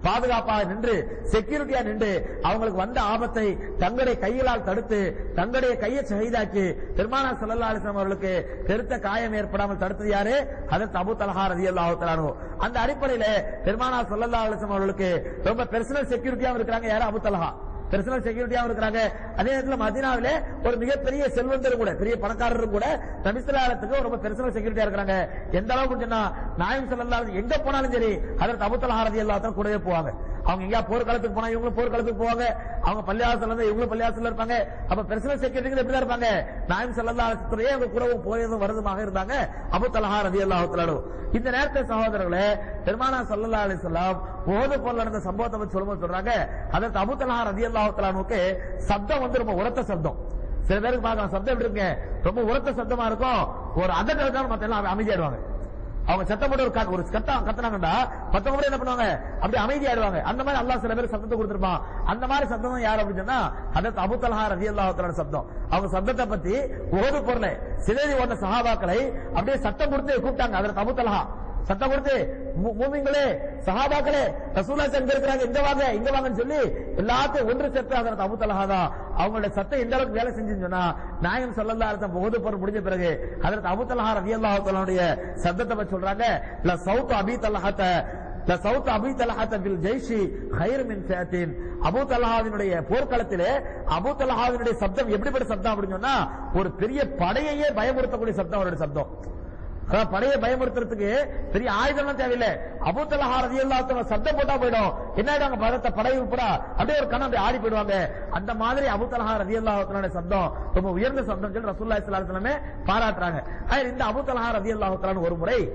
பாதுகாப்பாக நின்று செக்யூரிட்டியா நின்று அவங்களுக்கு வந்த ஆபத்தை தங்களுடைய கைகளால் தடுத்து தங்களுடைய கையை ஷஹீதாக்கி பெருமானா ஸல்லல்லாஹு அலைஹி வஸல்லம் அவர்களுக்கு பெருத்த காயம் ஏற்படாமல் தடுத்தது யாரு ஹஜரத் அபூ தல்ஹா ரலியல்லாஹு தஆலா அன்ஹு. அந்த அடிப்படையில பெருமானா ஸல்லல்லாஹு அலைஹி வஸல்லம் அவர்களுக்கு ரொம்ப பர்சனல் செக்யூரிட்டியா இருக்கிறாங்க யாரு அபூ தல்ஹா பர்சனல் செக்யூரிட்டியாவும் இருக்கிறாங்க அதே நேரத்தில் மதீனாவிலே ஒரு மிகப்பெரிய செல்வந்தர் கூட பெரிய பணக்காரரும் கூட நபிசுல்லாத்துக்கு ரொம்ப பர்சனல் செக்யூரிட்டியா இருக்கிறாங்க எந்த அளவுக்கு சொன்னா நாயம் ஸல்லல்லாஹு எங்க போனாலும் சரி அதற்கு அபுத்தல் ஹாரதி எல்லாத்தையும் கூடவே போவாங்க அவங்க எங்கயா போர்க்களத்துக்கு போனா இவங்களும் போர்க்களத்துக்கு போவாங்க அவங்க பள்ளியாசல் இருந்து இவங்களும் பள்ளியாசல்ல இருப்பாங்க அப்ப பர்சனல் செக்யூரிட்டி எப்படி தான் இருப்பாங்க நாயம் ஸல்லல்லாஹு அவங்க கூடவும் போயதும் வருதுமாக இருந்தாங்க அபு தல்ஹா ரலியல்லாஹு தஆலா இந்த நேரத்தில் சகோதரர்களே பெருமானா ஸல்லல்லாஹு அலைஹி வஸல்லம் ஓது போல நடந்த சம்பவத்தை பத்தி சொல்லும்போது சொல்றாங்க அதற்கு அபு தல்ஹா ரலியல்லாஹு தஆலாவுக்கு சப்தம் வந்து ரொம்ப உரத்த சப்தம் சில பேருக்கு பார்க்கலாம் சப்தம் எப்படி இருக்கு ரொம்ப உரத்த சப்தமா இருக்கும் ஒரு அதட்ட இருக்காங்க மத்த எல்லாம் அமைதியாடுவாங்க அவங்க சத்தம் போட்டு ஒரு கா- ஒரு கத்தம் கத்துனாங்கடா மத்தவங்க கூட என்ன பண்ணுவாங்க அப்படி அமைதியாடுவாங்க அந்த மாதிரி அல்லாஹ் சில பேர் சத்தத்தை கொடுத்திருப்பான் அந்த மாதிரி சத்தம் தான் யார் அப்படின்னு சொன்னா அதற்கு அபு தல்ஹா ரலியல்லாஹு தஆலா சப்தம் அவங்க சத்தத்தை பத்தி ஓது பொருளை சிதறி ஓட்ட சஹாபாக்களை அப்படியே சத்தம் கொடுத்து கூப்பிட்டாங்க அதற்கு அபு தல்ஹா சத்தம் கொடுத்து மு- மூமிங்களே சஹாபாக்களே ரசூலா எங்க இருக்கிறாங்க இங்க வாங்க இங்க வாங்கன்னு சொல்லி எல்லாத்தையும் ஒன்று சேர்த்து அதற்கு அபு தலஹா தான் அவங்களோட சத்தம் எந்த அளவுக்கு வேலை செஞ்சுன்னு சொன்னா நாயம் சல்லல்லா அர்த்தம் போது போர் முடிஞ்ச பிறகு அதற்கு அபு தலஹா ரலியல்லாஹு தஆலாவுடைய சத்தத்தை பத்தி சொல்றாங்க ல சௌத் அபி தலஹத்த ல சௌத் அபி தலஹத்த பில் ஜெய்ஷி ஹைர் மின் ஃபியத்தின் அபு தலஹாவினுடைய போர்க்களத்திலே அபு தலஹாவினுடைய சப்தம் எப்படிப்பட்ட சப்தம் அப்படின்னு சொன்னா ஒரு பெரிய படையையே பயமுறுத்தக்கூடிய சப்தம் அவருடைய சப்தம் அதான் படையை பயமுறுத்துறதுக்கு பெரிய ஆயுதம்லாம் தேவையில்லை அபூத்தலஹா ரதியல்லாஹு சத்தம் போட்டா போயிடும் என்ன ஆயிடுவாங்க பதத்த படை உட்பட அப்படியே ஒரு கணம் அப்படியே ஆடி போயிடுவாங்க அந்த மாதிரி அபூத்தலஹா ரதியல்லாஹு சப்தம் ரொம்ப உயர்ந்த சப்தம் சொல்லி ரசூலுல்லாஹி ஸல்லல்லாஹு அலைஹி வஸல்லம் பாராட்டுறாங்க ஆனா இந்த அபூத்தலஹா ரதியல்லாஹு ஒரு முறை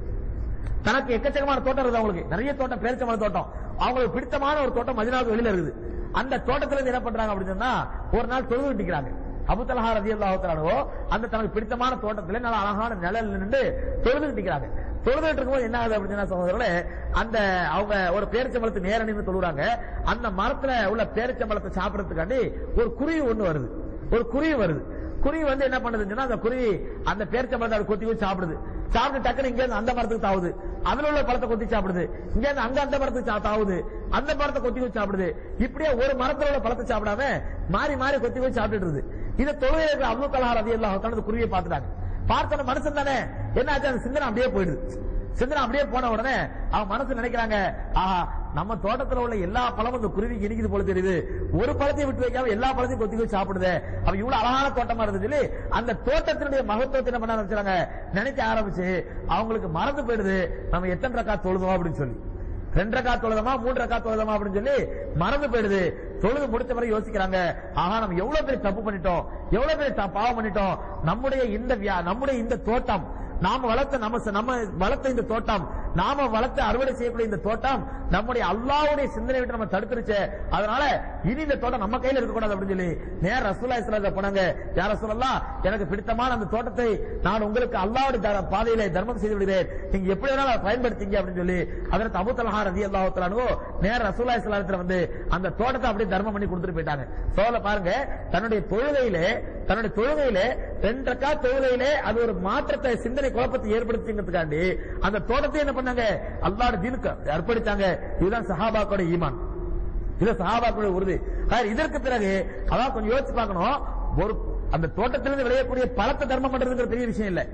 தனக்கு எக்கச்சக்கமான தோட்டம் இருக்குது அவங்களுக்கு நிறைய தோட்டம் பேரிச்சம்பழ தோட்டம் அவங்களுக்கு பிடித்தமான ஒரு தோட்டம் மதினாவுக்கு வெளியில இருக்குது அந்த தோட்டத்துல இருந்து என்ன பண்றாங்க அப்படின்னு சொன்னா ஒரு நாள் தொழுது விட்டிக்கிறாங்க அபுத்தலஹா ரதி அல்லாஹோ அந்த தனக்கு பிடித்தமான தோட்டத்துல நல்ல அழகான நிழல் நின்று தொழுது விட்டிக்கிறாங்க தொழுதுட்டு இருக்கும்போது என்ன ஆகுது அப்படின்னு சொன்னா சகோதரர்களே அந்த அவங்க ஒரு பேரிச்சம்பழத்து நேர நின்று தொழுறாங்க அந்த மரத்துல உள்ள பேரிச்சம்பழத்தை சாப்பிடறதுக்காண்டி ஒரு குருவி ஒண்ணு வருது ஒரு குருவி வருது குருவி வந்து என்ன பண்ணுதுன்னு சொன்னா அந்த குருவி அந்த பேரிச்சம்பழத்தை அது கொத்தி போய் சாப்பிடுது சாப்பிட்டு டக்குனு இங்க இருந்து அந்த மரத்துக்கு தாவுது அதுல உள்ள பழத்தை கொத்தி சாப்பிடுது இங்க இருந்து அங்க அந்த மரத்துக்கு சா- தாவுது அந்த மரத்தை கொத்தி போய் சாப்பிடுது இப்படியே ஒரு மரத்துல உள்ள பழத்தை சாப்பிடாம மாறி மாறி கொத்தி போய் சாப்பிட்டுட்டு இருக்குது இதை தொழுகை இருக்கிற அப்துல் கலாம் ரதி எல்லாம் குருவியை பார்த்துட்டாங்க பார்த்த மனுஷன் தானே என்ன ஆச்சு அந்த சிந்தனை அப்படியே போயிடுது சிந்தனை அப்படியே போன உடனே அவன் மனசு நினைக்கிறாங்க ஆஹா நம்ம தோட்டத்துல உள்ள எல்லா பழமும் இந்த குருவிக்கு இனிக்குது போல தெரியுது ஒரு பழத்தையும் விட்டு வைக்காம எல்லா பழத்தையும் கொத்தி போய் சாப்பிடுதே அப்ப இவ்வளவு அழகான தோட்டமா இருந்து சொல்லி அந்த தோட்டத்தினுடைய மகத்துவத்தை என்ன பண்ண ஆரம்பிச்சாங்க நினைக்க ஆரம்பிச்சு அவங்களுக்கு மறந்து போயிடுது நம்ம எத்தனை ரக்கா தொழுதோம் அப்படின்னு சொல்லி ரெண்டு ரக்கா தொழுதமா மூன்று ரக்கா தொழுதமா அப்படின்னு சொல்லி மறந்து போயிடுது தொழுது முடிச்ச பிறகு யோசிக்கிறாங்க ஆஹா நம்ம எவ்வளவு பெரிய தப்பு பண்ணிட்டோம் எவ்வளவு பெரிய த- பாவம் பண்ணிட்டோம் நம்முடைய இந்த வியா- நம்முடைய இந்த தோட்டம் நாம வளர்த்த நம்ம நம்ம வளர்த்த இந்த தோட்டம் நாம வளர்த்து அறுவடை செய்யக்கூடிய இந்த தோட்டம் நம்முடைய அல்லாவுடைய சிந்தனை விட்டு நம்ம தடுத்துருச்சு அதனால இனி இந்த தோட்டம் நம்ம கையில இருக்கக்கூடாது அப்படின்னு சொல்லி நேர ரசூலா இஸ்லாத்தை போனாங்க யார சொல்லலாம் எனக்கு பிடித்தமான அந்த தோட்டத்தை நான் உங்களுக்கு அல்லாவுடைய த- பாதையில தர்மம் செய்து விடுகிறேன் நீங்க எப்படி வேணாலும் அதை பயன்படுத்திங்க அப்படின்னு சொல்லி அதற்கு அபுத்தலஹா ரதி அல்லாஹு நேர ரசூலா இஸ்லாத்துல வந்து அந்த தோட்டத்தை அப்படியே தர்மம் பண்ணி கொடுத்துட்டு போயிட்டாங்க சோல பாருங்க தன்னுடைய தொழுகையிலே தன்னுடைய தொழுகையிலே ரெண்டு ரக்கா தொழுகையிலே அது ஒரு மாற்றத்தை சிந்தனை குழப்பத்தை ஏற்படுத்திங்கிறதுக்காண்டி அந்த தோட்டத்தை என்ன பண்ணாங்க அல்லாட தீனுக்கு அர்ப்பணித்தாங்க இதுதான் சஹாபாக்கோட ஈமான் இது சஹாபாக்களுடைய உறுதி ஆக இதற்கு பிறகு அதான் கொஞ்சம் யோசிச்சு பார்க்கணும் ஒரு அந்த தோட்டத்திலிருந்து விளையக்கூடிய பழத்தை தர்மம் பண்றதுங்கிற பெரிய விஷயம் இல்ல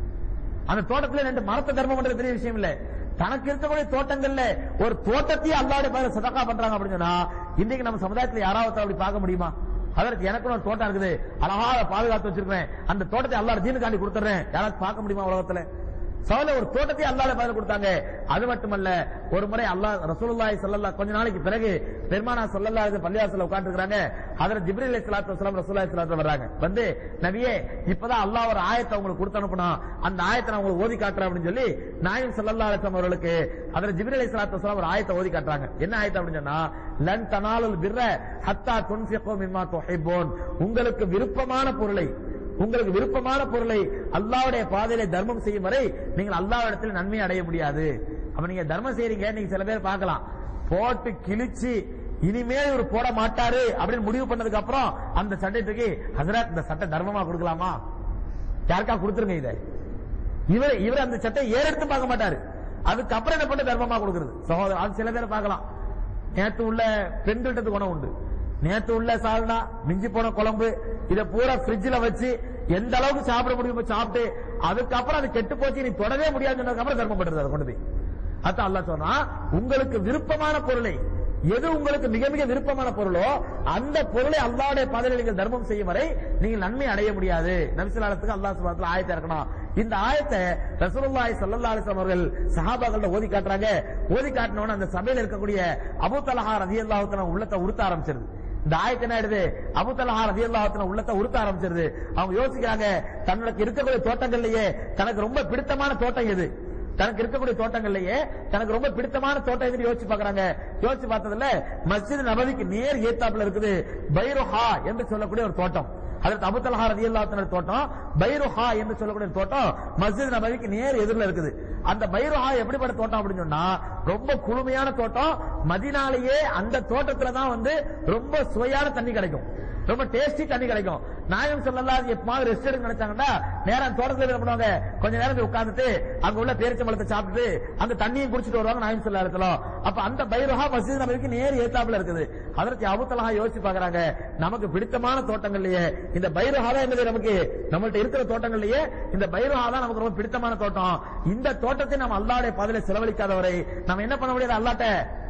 அந்த தோட்டத்துல ரெண்டு மரத்தை தர்மம் பண்றது பெரிய விஷயம் இல்ல தனக்கு இருக்கக்கூடிய தோட்டங்கள்ல ஒரு தோட்டத்தையே அல்லாவுடைய பேர சதக்கா பண்றாங்க அப்படின்னு சொன்னா இன்னைக்கு நம்ம சமுதாயத்துல யாராவது அப்படி பார்க்க முடியுமா அதற்கு எனக்கு ஒரு தோட்டம் இருக்குது அழகா அதை பாதுகாத்து வச்சிருக்கேன் அந்த தோட்டத்தை அல்லாட தீனுக்காண்டி கொடுத்துறேன் யாராவது பார்க்க முடியுமா உலகத்துல சவுல ஒரு தோட்டத்தை அல்லாத பதில் கொடுத்தாங்க அது மட்டுமல்ல ஒரு முறை அல்லாஹ் ரசூலுல்லாஹி ஸல்லல்லாஹு கொஞ்ச நாளைக்கு பிறகு பெருமானா ஸல்லல்லாஹு அலைஹி பள்ளிவாசல்ல உட்கார்ந்துருக்காங்க அதுல ஜிப்ரீல் அலைஹிஸ்ஸலாத்து வஸலாம் ரசூலுல்லாஹி ஸல்லல்லாஹு வர்றாங்க வந்து நபியே இப்பதான் அல்லாஹ் ஒரு ஆயத்தை உங்களுக்கு கொடுத்து அனுப்புனான் அந்த ஆயத்தை நான் உங்களுக்கு ஓதி காட்டுறேன் அப்படின்னு சொல்லி நாயம் ஸல்லல்லாஹு அலைஹி வஸல்லம் அவர்களுக்கு அதுல ஜிப்ரீல் அலைஹிஸ்ஸலாத்து வஸலாம் ஒரு ஆயத்தை ஓதி காட்டுறாங்க என்ன ஆயத்தை அப்படின்னு சொன்னா லன் தனாலுல் பிர்ர ஹத்தா துன்ஃபிகு மிம்மா துஹிப்பூன் உங்களுக்கு விருப்பமான பொருளை உங்களுக்கு விருப்பமான பொருளை அல்லாவுடைய பாதையில தர்மம் செய்யும் வரை நீங்கள் அல்லாவிடத்தில் நன்மை அடைய முடியாது அப்ப நீங்க தர்மம் செய்றீங்க நீங்க சில பேர் பார்க்கலாம் போட்டு கிழிச்சு இனிமேல் இவர் போட மாட்டாரு அப்படின்னு முடிவு பண்ணதுக்கு அப்புறம் அந்த சட்டைக்கு ஹசரத் இந்த சட்டை தர்மமா கொடுக்கலாமா யாருக்கா கொடுத்துருங்க இதை இவர் இவர் அந்த சட்டை ஏறெடுத்து பார்க்க மாட்டாரு அதுக்கப்புறம் என்ன பண்ண தர்மமா கொடுக்கிறது சகோதரர் அது சில பேர் பார்க்கலாம் நேத்து உள்ள பெண்கள்ட்ட குணம் உண்டு நேத்து உள்ள சால்னா மிஞ்சி போன குழம்பு இத பூரா ஃப்ரிட்ஜ்ல வச்சு எந்த அளவுக்கு சாப்பிட முடியுமோ சாப்பிட்டு அதுக்கப்புறம் அது கெட்டு போச்சு நீ தொடவே முடியாதுன்னு சொன்னதுக்கு அப்புறம் தர்மம் பண்றது அதை கொண்டு போய் அதான் அல்லாஹ் சொன்னா உங்களுக்கு விருப்பமான பொருளை எது உங்களுக்கு மிக மிக விருப்பமான பொருளோ அந்த பொருளை அல்லாஹ்வுடைய பாதையில் நீங்கள் தர்மம் செய்யும் வரை நீங்கள் நன்மை அடைய முடியாது நபிசுல்லாத்துக்கு அல்லாஹ் சுபாத்துல ஆயத்தை இருக்கணும் இந்த ஆயத்தை ரசூலுல்லாஹி ஸல்லல்லாஹு அலைஹி வஸல்லம் அவர்கள் சஹாபாக்கள்ட்ட ஓதி காட்டுறாங்க ஓதி காட்டினவன அந்த சபையில் இருக்கக்கூடிய அபூ தலஹா ரலியல்லாஹு தஆலா உள்ளத்தை உறுத்த ஆரம்பிச்சிருது இந்த ஆயத்து என்ன ஆயிடுது அபு தலஹா ரலியல்லாஹு தஆலா உள்ளத்தை உறுத்த ஆரம்பிச்சிருது அவங்க யோசிக்கிறாங்க தன்னுக்கு இருக்கக்கூடிய தோட்டங்கள்லயே தனக்கு ரொம்ப பிடித்தமான தோட்டம் எது தனக்கு இருக்கக்கூடிய தோட்டங்கள்லயே தனக்கு ரொம்ப பிடித்தமான தோட்டம் எதுன்னு யோசிச்சு பாக்குறாங்க யோசிச்சு பார்த்ததுல மஸ்ஜித் நபவிக்கு நேர் ஏத்தாப்புல இருக்குது பைருஹா என்று சொல்லக்கூடிய ஒரு தோட்டம் அதற்கு அபுத்தலஹா ரதியல்லாஹு தோட்டம் பைருஹா என்று சொல்லக்கூடிய ஒரு தோட்டம் மஸ்ஜித் நபவிக்கு நேர் எதிரில் இருக்குது அந்த பைருஹா எப்படிப்பட்ட தோட்டம் அப்படின்னு சொன்னா ரொம்ப குளுமையான தோட்டம் மதினாலேயே அந்த தோட்டத்துல தான் வந்து ரொம்ப சுவையான தண்ணி கிடைக்கும் ரொம்ப டேஸ்டி தண்ணி கிடைக்கும் நாயம் சொல்லலாம் எப்பமாவது ரெஸ்ட் எடுக்க நினைச்சாங்கன்னா நேரம் தோட்டத்துல என்ன பண்ணுவாங்க கொஞ்ச நேரம் போய் உட்கார்ந்துட்டு அங்க உள்ள பேரிச்சம்பழத்தை சாப்பிட்டுட்டு அந்த தண்ணியும் குடிச்சிட்டு வருவாங்க நாயம் சொல்ல இடத்துல அப்ப அந்த பைரஹா மஸ்ஜித் நபருக்கு நேர் ஏத்தாப்புல இருக்குது அதற்கு அபுத்தலஹா யோசிச்சு பாக்குறாங்க நமக்கு பிடித்தமான தோட்டங்கள்லயே இந்த பைரஹா தான் என்னது நமக்கு நம்மள்ட்ட இருக்கிற தோட்டங்கள்லயே இந்த பைரஹா தான் நமக்கு ரொம்ப பிடித்தமான தோட்டம் இந்த தோட்டத்தை நம்ம அல்லாடைய பாதையில செலவழிக்காதவரை நம்ம என்ன பண்ண முடியாது அல்லாட்ட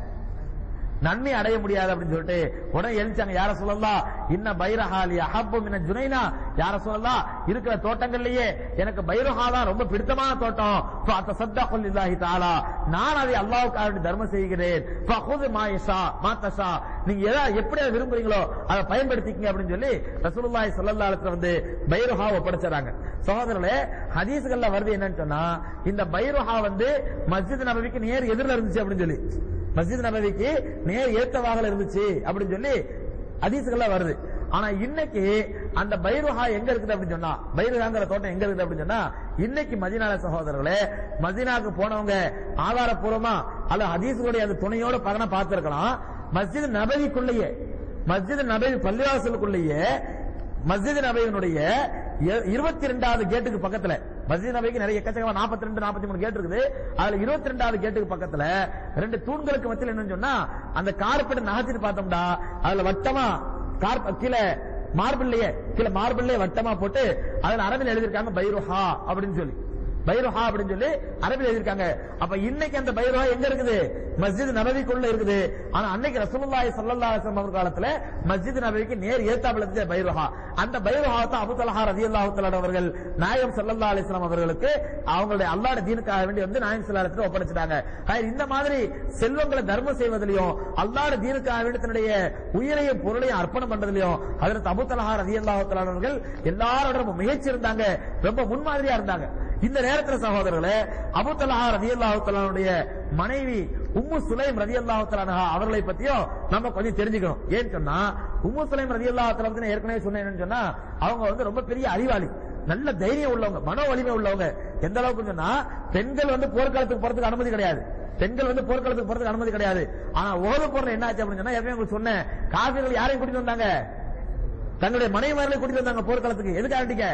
நன்மை அடைய முடியாது அப்படின்னு சொல்லிட்டு உடனே எழுச்சாங்க யார சொல்லலாம் இன்ன பைரஹாலி அஹப்பு மின ஜுனைனா யார சொல்லலாம் இருக்கிற தோட்டங்கள்லயே எனக்கு பைரஹா தான் ரொம்ப பிடித்தமான தோட்டம் ஃபஅத்த சத்தகுல் லில்லாஹி தஆலா நான் அதை அல்லாஹ்வுக்காக வேண்டி தர்மம் செய்கிறேன் ஃபஹுது மா யஷா மா தஷா நீங்க எதை எப்படி அதை விரும்புறீங்களோ அதை பயன்படுத்திக்கங்க அப்படின்னு சொல்லி ரசூலுல்லாஹி ஸல்லல்லாஹு அலைஹி வஸல்லம் வந்து பைரஹா ஒப்படைச்சாங்க சகோதரர்களே ஹதீஸ்கள்ல வருது என்னன்னு சொன்னா இந்த பைரஹா வந்து மஸ்ஜித் நபவிக்கு நேர் எதிரில் இருந்துச்சு அப்படின்னு சொல்லி மஸ்ஜித் நபவிக்கு நேர் ஏத்தவாக இருந்துச்சு அப்படின்னு சொல்லி ஹதீஸ்கள்ல வருது ஆனா இன்னைக்கு அந்த பைருஹா எங்க இருக்குது அப்படின்னு சொன்னா பைருஹாங்கிற தோட்டம் எங்க இருக்குது அப்படின்னு சொன்னா இன்னைக்கு மதினால சகோதரர்களே மதினாக்கு போனவங்க ஆதாரப்பூர்வமா அல்ல ஹதீஸ்களுடைய அந்த துணையோட பகன பார்த்திருக்கலாம் மஸ்ஜித் நபவிக்குள்ளேயே மஸ்ஜித் நபவி பள்ளிவாசலுக்குள்ளேயே மஸ்ஜித் நபையினுடைய இருபத்தி ரெண்டாவது கேட்டுக்கு பக்கத்துல மஸ்ஜித் நபைக்கு நிறைய எக்கச்சக்கமா நாற்பத்தி ரெண்டு நாற்பத்தி மூணு கேட் இருக்குது அதுல இருபத்தி ரெண்டாவது கேட்டுக்கு பக்கத்துல ரெண்டு தூண்களுக்கு மத்தியில் என்னன்னு சொன்னா அந்த கார்பெட் நகர்த்திட்டு பார்த்தோம்டா அதுல வட்டமா கார் கீழே மார்பிள்ளையே கீழே மார்பிள்ளையே வட்டமா போட்டு அதுல அரபில் எழுதியிருக்காங்க பைருஹா அப்படின்னு சொல்லி பைருஹா அப்படின்னு சொல்லி அரபில் எழுதியிருக்காங்க அப்ப இன்னைக்கு அந்த பைருஹா எங்க இருக்குது மஸ்ஜித் நபவிக்குள்ள இருக்குது ஆனா அன்னைக்கு ரசூலுல்லாஹி ஸல்லல்லாஹு அலைஹி வஸல்லம் அவர் காலத்துல மஸ்ஜித் நபவிக்கு நேர் ஏத்தாப்புல இருந்த பைருஹா அந்த பைருஹா தான் அபூ தலஹா ரலியல்லாஹு தஆலா அவர்கள் நாயகம் ஸல்லல்லாஹு அலைஹி வஸல்லம் அவர்களுக்கு அவங்களுடைய அல்லாஹ்வுடைய தீனுக்காக வேண்டி வந்து நாயகம் ஸல்லல்லாஹு அலைஹி வஸல்லம் ஒப்படைச்சிட்டாங்க ஆக இந்த மாதிரி செல்வங்களை தர்மம் செய்வதிலையும் அல்லாஹ்வுடைய தீனுக்காக வேண்டி தன்னுடைய உயிரையும் பொருளையும் அர்ப்பணம் பண்றதுலயும் ஹஜ்ரத் அபூ தலஹா ரலியல்லாஹு தஆலா அவர்கள் எல்லாரோட ரொம்ப மிகச்சி இருந்தாங்க ரொம்ப முன்மாதிரியா இருந்தாங்க இந்த நேரத்துல சகோதரர்களே அபு தலஹா ரதியல்லாஹு தஆலாவுடைய மனைவி உம்மு சுலைம் ரதியல்லாஹு தஆலா அவர்களை பத்தியும் நம்ம கொஞ்சம் தெரிஞ்சுக்கணும் ஏன்னு சொன்னா உம்மு சுலைம் ரதியல்லாஹு தஆலா பத்தி நான் ஏற்கனவே சொன்னேன்னு சொன்னா அவங்க வந்து ரொம்ப பெரிய அறிவாளி நல்ல தைரியம் உள்ளவங்க மனோ வலிமை உள்ளவங்க எந்த அளவுக்கு சொன்னா பெண்கள் வந்து போர்க்காலத்துக்கு போறதுக்கு அனுமதி கிடையாது பெண்கள் வந்து போர்க்களத்துக்கு போறதுக்கு அனுமதி கிடையாது ஆனா ஓத போர்ல என்ன ஆச்சு அப்படின்னு சொன்னா ஏற்கனவே உங்களுக்கு சொன்னேன் காவிரிகள் யாரையும் கூட்டிட்டு வந்தாங்க தன்னுடைய மனைவிமார்களை கூட்டிட்டு வந்தாங்க போர்க்களத்துக்கு எதுக்காண்டிக்க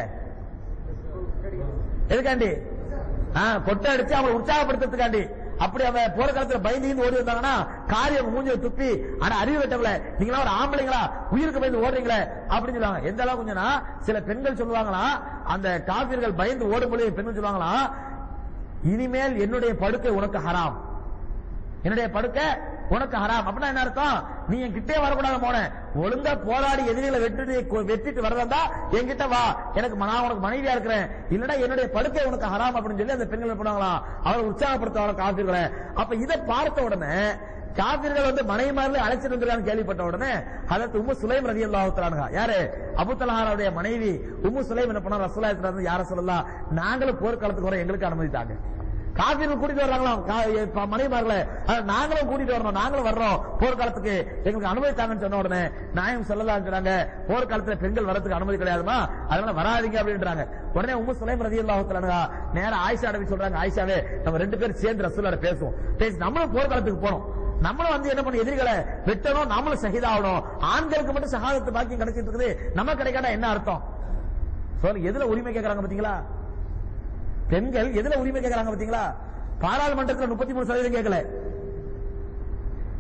எதுக்காண்டி ஆ, கொட்டை அடிச்சு அவங்களை உற்சாகப்படுத்துறதுக்காண்டி அப்படி அவ போர்க்காலத்துல பயந்து ஓடி வந்தாங்கன்னா காரியம் மூஞ்சியை துப்பி ஆனா அறிவு வெட்டவல நீங்களா ஒரு ஆம்பளைங்களா உயிருக்கு பயந்து ஓடுறீங்களே அப்படின்னு சொல்லுவாங்க எந்த அளவுக்கு கொஞ்சம்னா சில பெண்கள் சொல்லுவாங்களா அந்த காவிர்கள் பயந்து ஓடும் பொழுது பெண்கள் சொல்லுவாங்களா இனிமேல் என்னுடைய படுக்கை உனக்கு ஹராம் என்னுடைய படுக்கை உனக்கு ஹராம் அப்படின்னா என்ன அர்த்தம் நீ என் கிட்டே வரக்கூடாது போன ஒழுங்கா போராடி எதிரிகளை வெற்றிட்டு வெற்றிட்டு வரதா என்கிட்ட வா எனக்கு ம- நான் உனக்கு மனைவியா இருக்கிறேன் இல்லடா என்னுடைய படுக்கை உனக்கு ஹராம் அப்படின்னு சொல்லி அந்த பெண்கள் என்ன பண்ணுவாங்களா அவரை உற்சாகப்படுத்த காப்பீர்களை அப்ப இதை பார்த்த உடனே காபிர்கள் வந்து மனைவிமாரில் அழைச்சிட்டு வந்திருக்கான்னு கேள்விப்பட்ட உடனே அதற்கு உம்மு சுலைம் ரதி அல்லாஹுத்தலானுங்க யாரு அபுத்தலஹாருடைய மனைவி உம்மு சுலைம் என்ன பண்ணா ரசூலாயத்துல யார சொல்லலாம் நாங்களும் போர்க்காலத்துக்கு வர எங்களுக்கு அனுமதித்தாங்க காபிர்கள் கூட்டிட்டு வர்றாங்களாம் கா- இப்ப மனைவிமார்களே அஹ், நாங்களும் கூட்டிட்டு வரணும் நாங்களும் வர்றோம் போர்க்காலத்துக்கு எங்களுக்கு அனுமதி தாங்கன்னு சொன்ன உடனே நாயம் சொல்லலாம் சொன்னாங்க போர்க்காலத்துல பெண்கள் வரதுக்கு அனுமதி கிடையாதுமா அதனால வராதீங்க அப்படின்றாங்க உடனே உம்மு சுலைம் ரதி அல்லாஹுத்தலானுங்க நேரா ஆயிஷா அடவி சொல்றாங்க ஆயிஷாவே நம்ம ரெண்டு பேரும் சேர்ந்து ரசூலோட பேசுவோம் பேசி நம்மளும் போர்க்காலத்துக்கு போனோம் நம்மளும் வந்து என்ன பண்ண எதிரிகளை வெட்டணும் நாமளும் ஷஹீதாகணும் ஆண்களுக்கு மட்டும் ஷஹாதத்து பாக்கியம் கிடைச்சிட்டு இருக்குது நம்ம கிடைக்காட்டா என்ன அர்த்தம் சொல்லுங்க எதுல உரிமை கேட்கறாங்க பாத்தீங்களா பெண்கள் எதுல உரிமை கேட்கறாங்க பாத்தீங்களா பாராளுமன்றத்துல முப்பத்தி மூணு சதவீதம் கேட்கல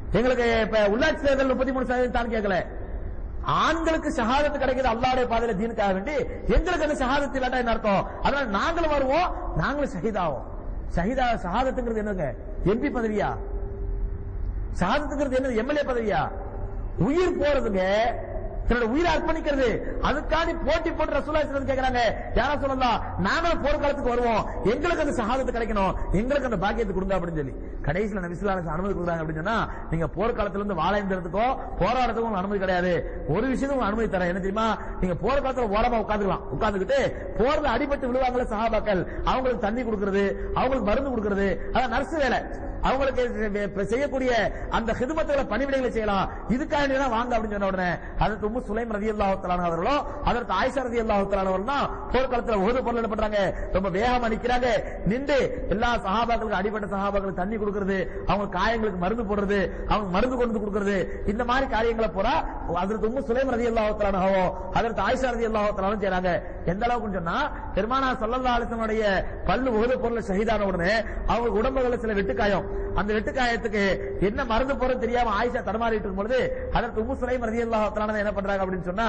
எங்களுக்கு இப்ப உள்ளாட்சி தேர்தல் முப்பத்தி மூணு சதவீதம் தான் கேட்கல ஆண்களுக்கு ஷஹாதத்து கிடைக்குது அல்லாஹ்வுடைய பாதையில தீனுக்காக வேண்டி எங்களுக்கு அந்த ஷஹாதத்து இல்லாட்டா என்ன அர்த்தம் அதனால நாங்களும் வருவோம் நாங்களும் ஷஹீதாவோம் ஷஹீதா ஷஹாதத்துங்கிறது என்னங்க எம்பி பதவியா ஷஹாதத்துங்கிறது என்னது எம்எல்ஏ பதவியா உயிர் போறதுங்க தன்னோட உயிரை அர்ப்பணிக்கிறது அதுக்காண்டி போட்டி போட்டு ரசூலா சொல்றது கேக்குறாங்க யாரா சொல்லலாம் நாங்களும் போர்க்காலத்துக்கு வருவோம் எங்களுக்கு அந்த சகாதத்து கிடைக்கணும் எங்களுக்கு அந்த பாக்கியத்தை கொடுங்க அப்படின்னு சொல்லி கடைசியில நபிசுல்லாஸ் அனுமதி கொடுக்குறாங்க அப்படின்னு சொன்னா நீங்க போர்க்காலத்துல இருந்து வாழந்ததுக்கோ போராட்டத்துக்கும் உங்களுக்கு அனுமதி கிடையாது ஒரு விஷயத்துக்கு உங்களுக்கு அனுமதி தரேன் என்ன தெரியுமா நீங்க போர்க்காலத்துல ஓரமா உட்காந்துக்கலாம் உட்கார்ந்துகிட்டு போர்ல அடிபட்டு விழுவாங்களே சஹாபாக்கள் அவங்களுக்கு தண்ணி கொடுக்கறது அவங்களுக்கு மருந்து கொடுக்கறது அதான் நர்ஸ் வேலை அவங்களுக்கு இப்ப செய்யக்கூடிய அந்த ஹிதுமத்துகளை பணிவிடைகளை செய்யலாம் இதுக்காக நீ தான் வாங்க அப்படின்னு சொன்ன உடனே அதற்கு உம்மு சுலைம் ரதி அல்லாஹத்தாலான அவர்களோ அதற்கு ஆயிஷா ரதி அல்லாஹத்தாலானவர்கள் தான் போர்க்களத்துல ஒரு பொருள் என்ன பண்றாங்க ரொம்ப வேகமா நிக்கிறாங்க நின்று எல்லா சஹாபாக்களுக்கு அடிப்பட்ட சஹாபாக்களுக்கு தண்ணி கொடுக்கறது அவங்க காயங்களுக்கு மருந்து போடுறது அவங்க மருந்து கொண்டு வந்து கொடுக்கறது இந்த மாதிரி காரியங்களை போறா அதற்கு உம்மு சுலைம் ரதி அல்லாஹத்தாலானவோ அதற்கு ஆயிஷா ரதி அல்லாஹத்தாலும் செய்றாங்க எந்த அளவுக்கு சொன்னா பெருமானா சல்லல்லா அலிசனுடைய பல்லு ஒரு பொருள் ஷஹீதான உடனே அவங்க உடம்புல சில வெட்டுக்காயம் அந்த வெட்டுக்காயத்துக்கு என்ன மருந்து போறது தெரியாம ஆயிஷா தடமாறிட்டு இருக்கும் பொழுது அதற்கு உம்மு சுலைம் ரதி அல்லாஹத்தாலான என்ன பண்றாங்க அப்படின்னு சொன்னா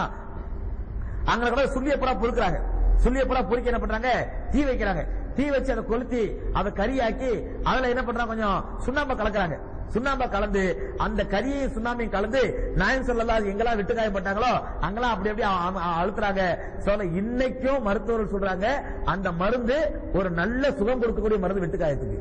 அங்க கூட சுள்ளிய புறா பொறுக்கிறாங்க சுள்ளிய புறா பொறுக்கி என்ன பண்றாங்க தீ வைக்கிறாங்க தீ வச்சு அதை கொளுத்தி அதை கறியாக்கி அதுல என்ன பண்றாங்க கொஞ்சம் சுண்ணாம்பை கலக்குறாங்க சுண்ணாம்பை கலந்து அந்த கரியும் சுண்ணாம்பையும் கலந்து நாயம் சொல்லலாம் எங்கெல்லாம் விட்டு காயப்பட்டாங்களோ அங்கெல்லாம் அப்படி அப்படி அ- அ- அழுத்துறாங்க சொல்ல இன்னைக்கும் மருத்துவர்கள் சொல்றாங்க அந்த மருந்து ஒரு நல்ல சுகம் கொடுக்கக்கூடிய மருந்து வெட்டு காயத்துக்கு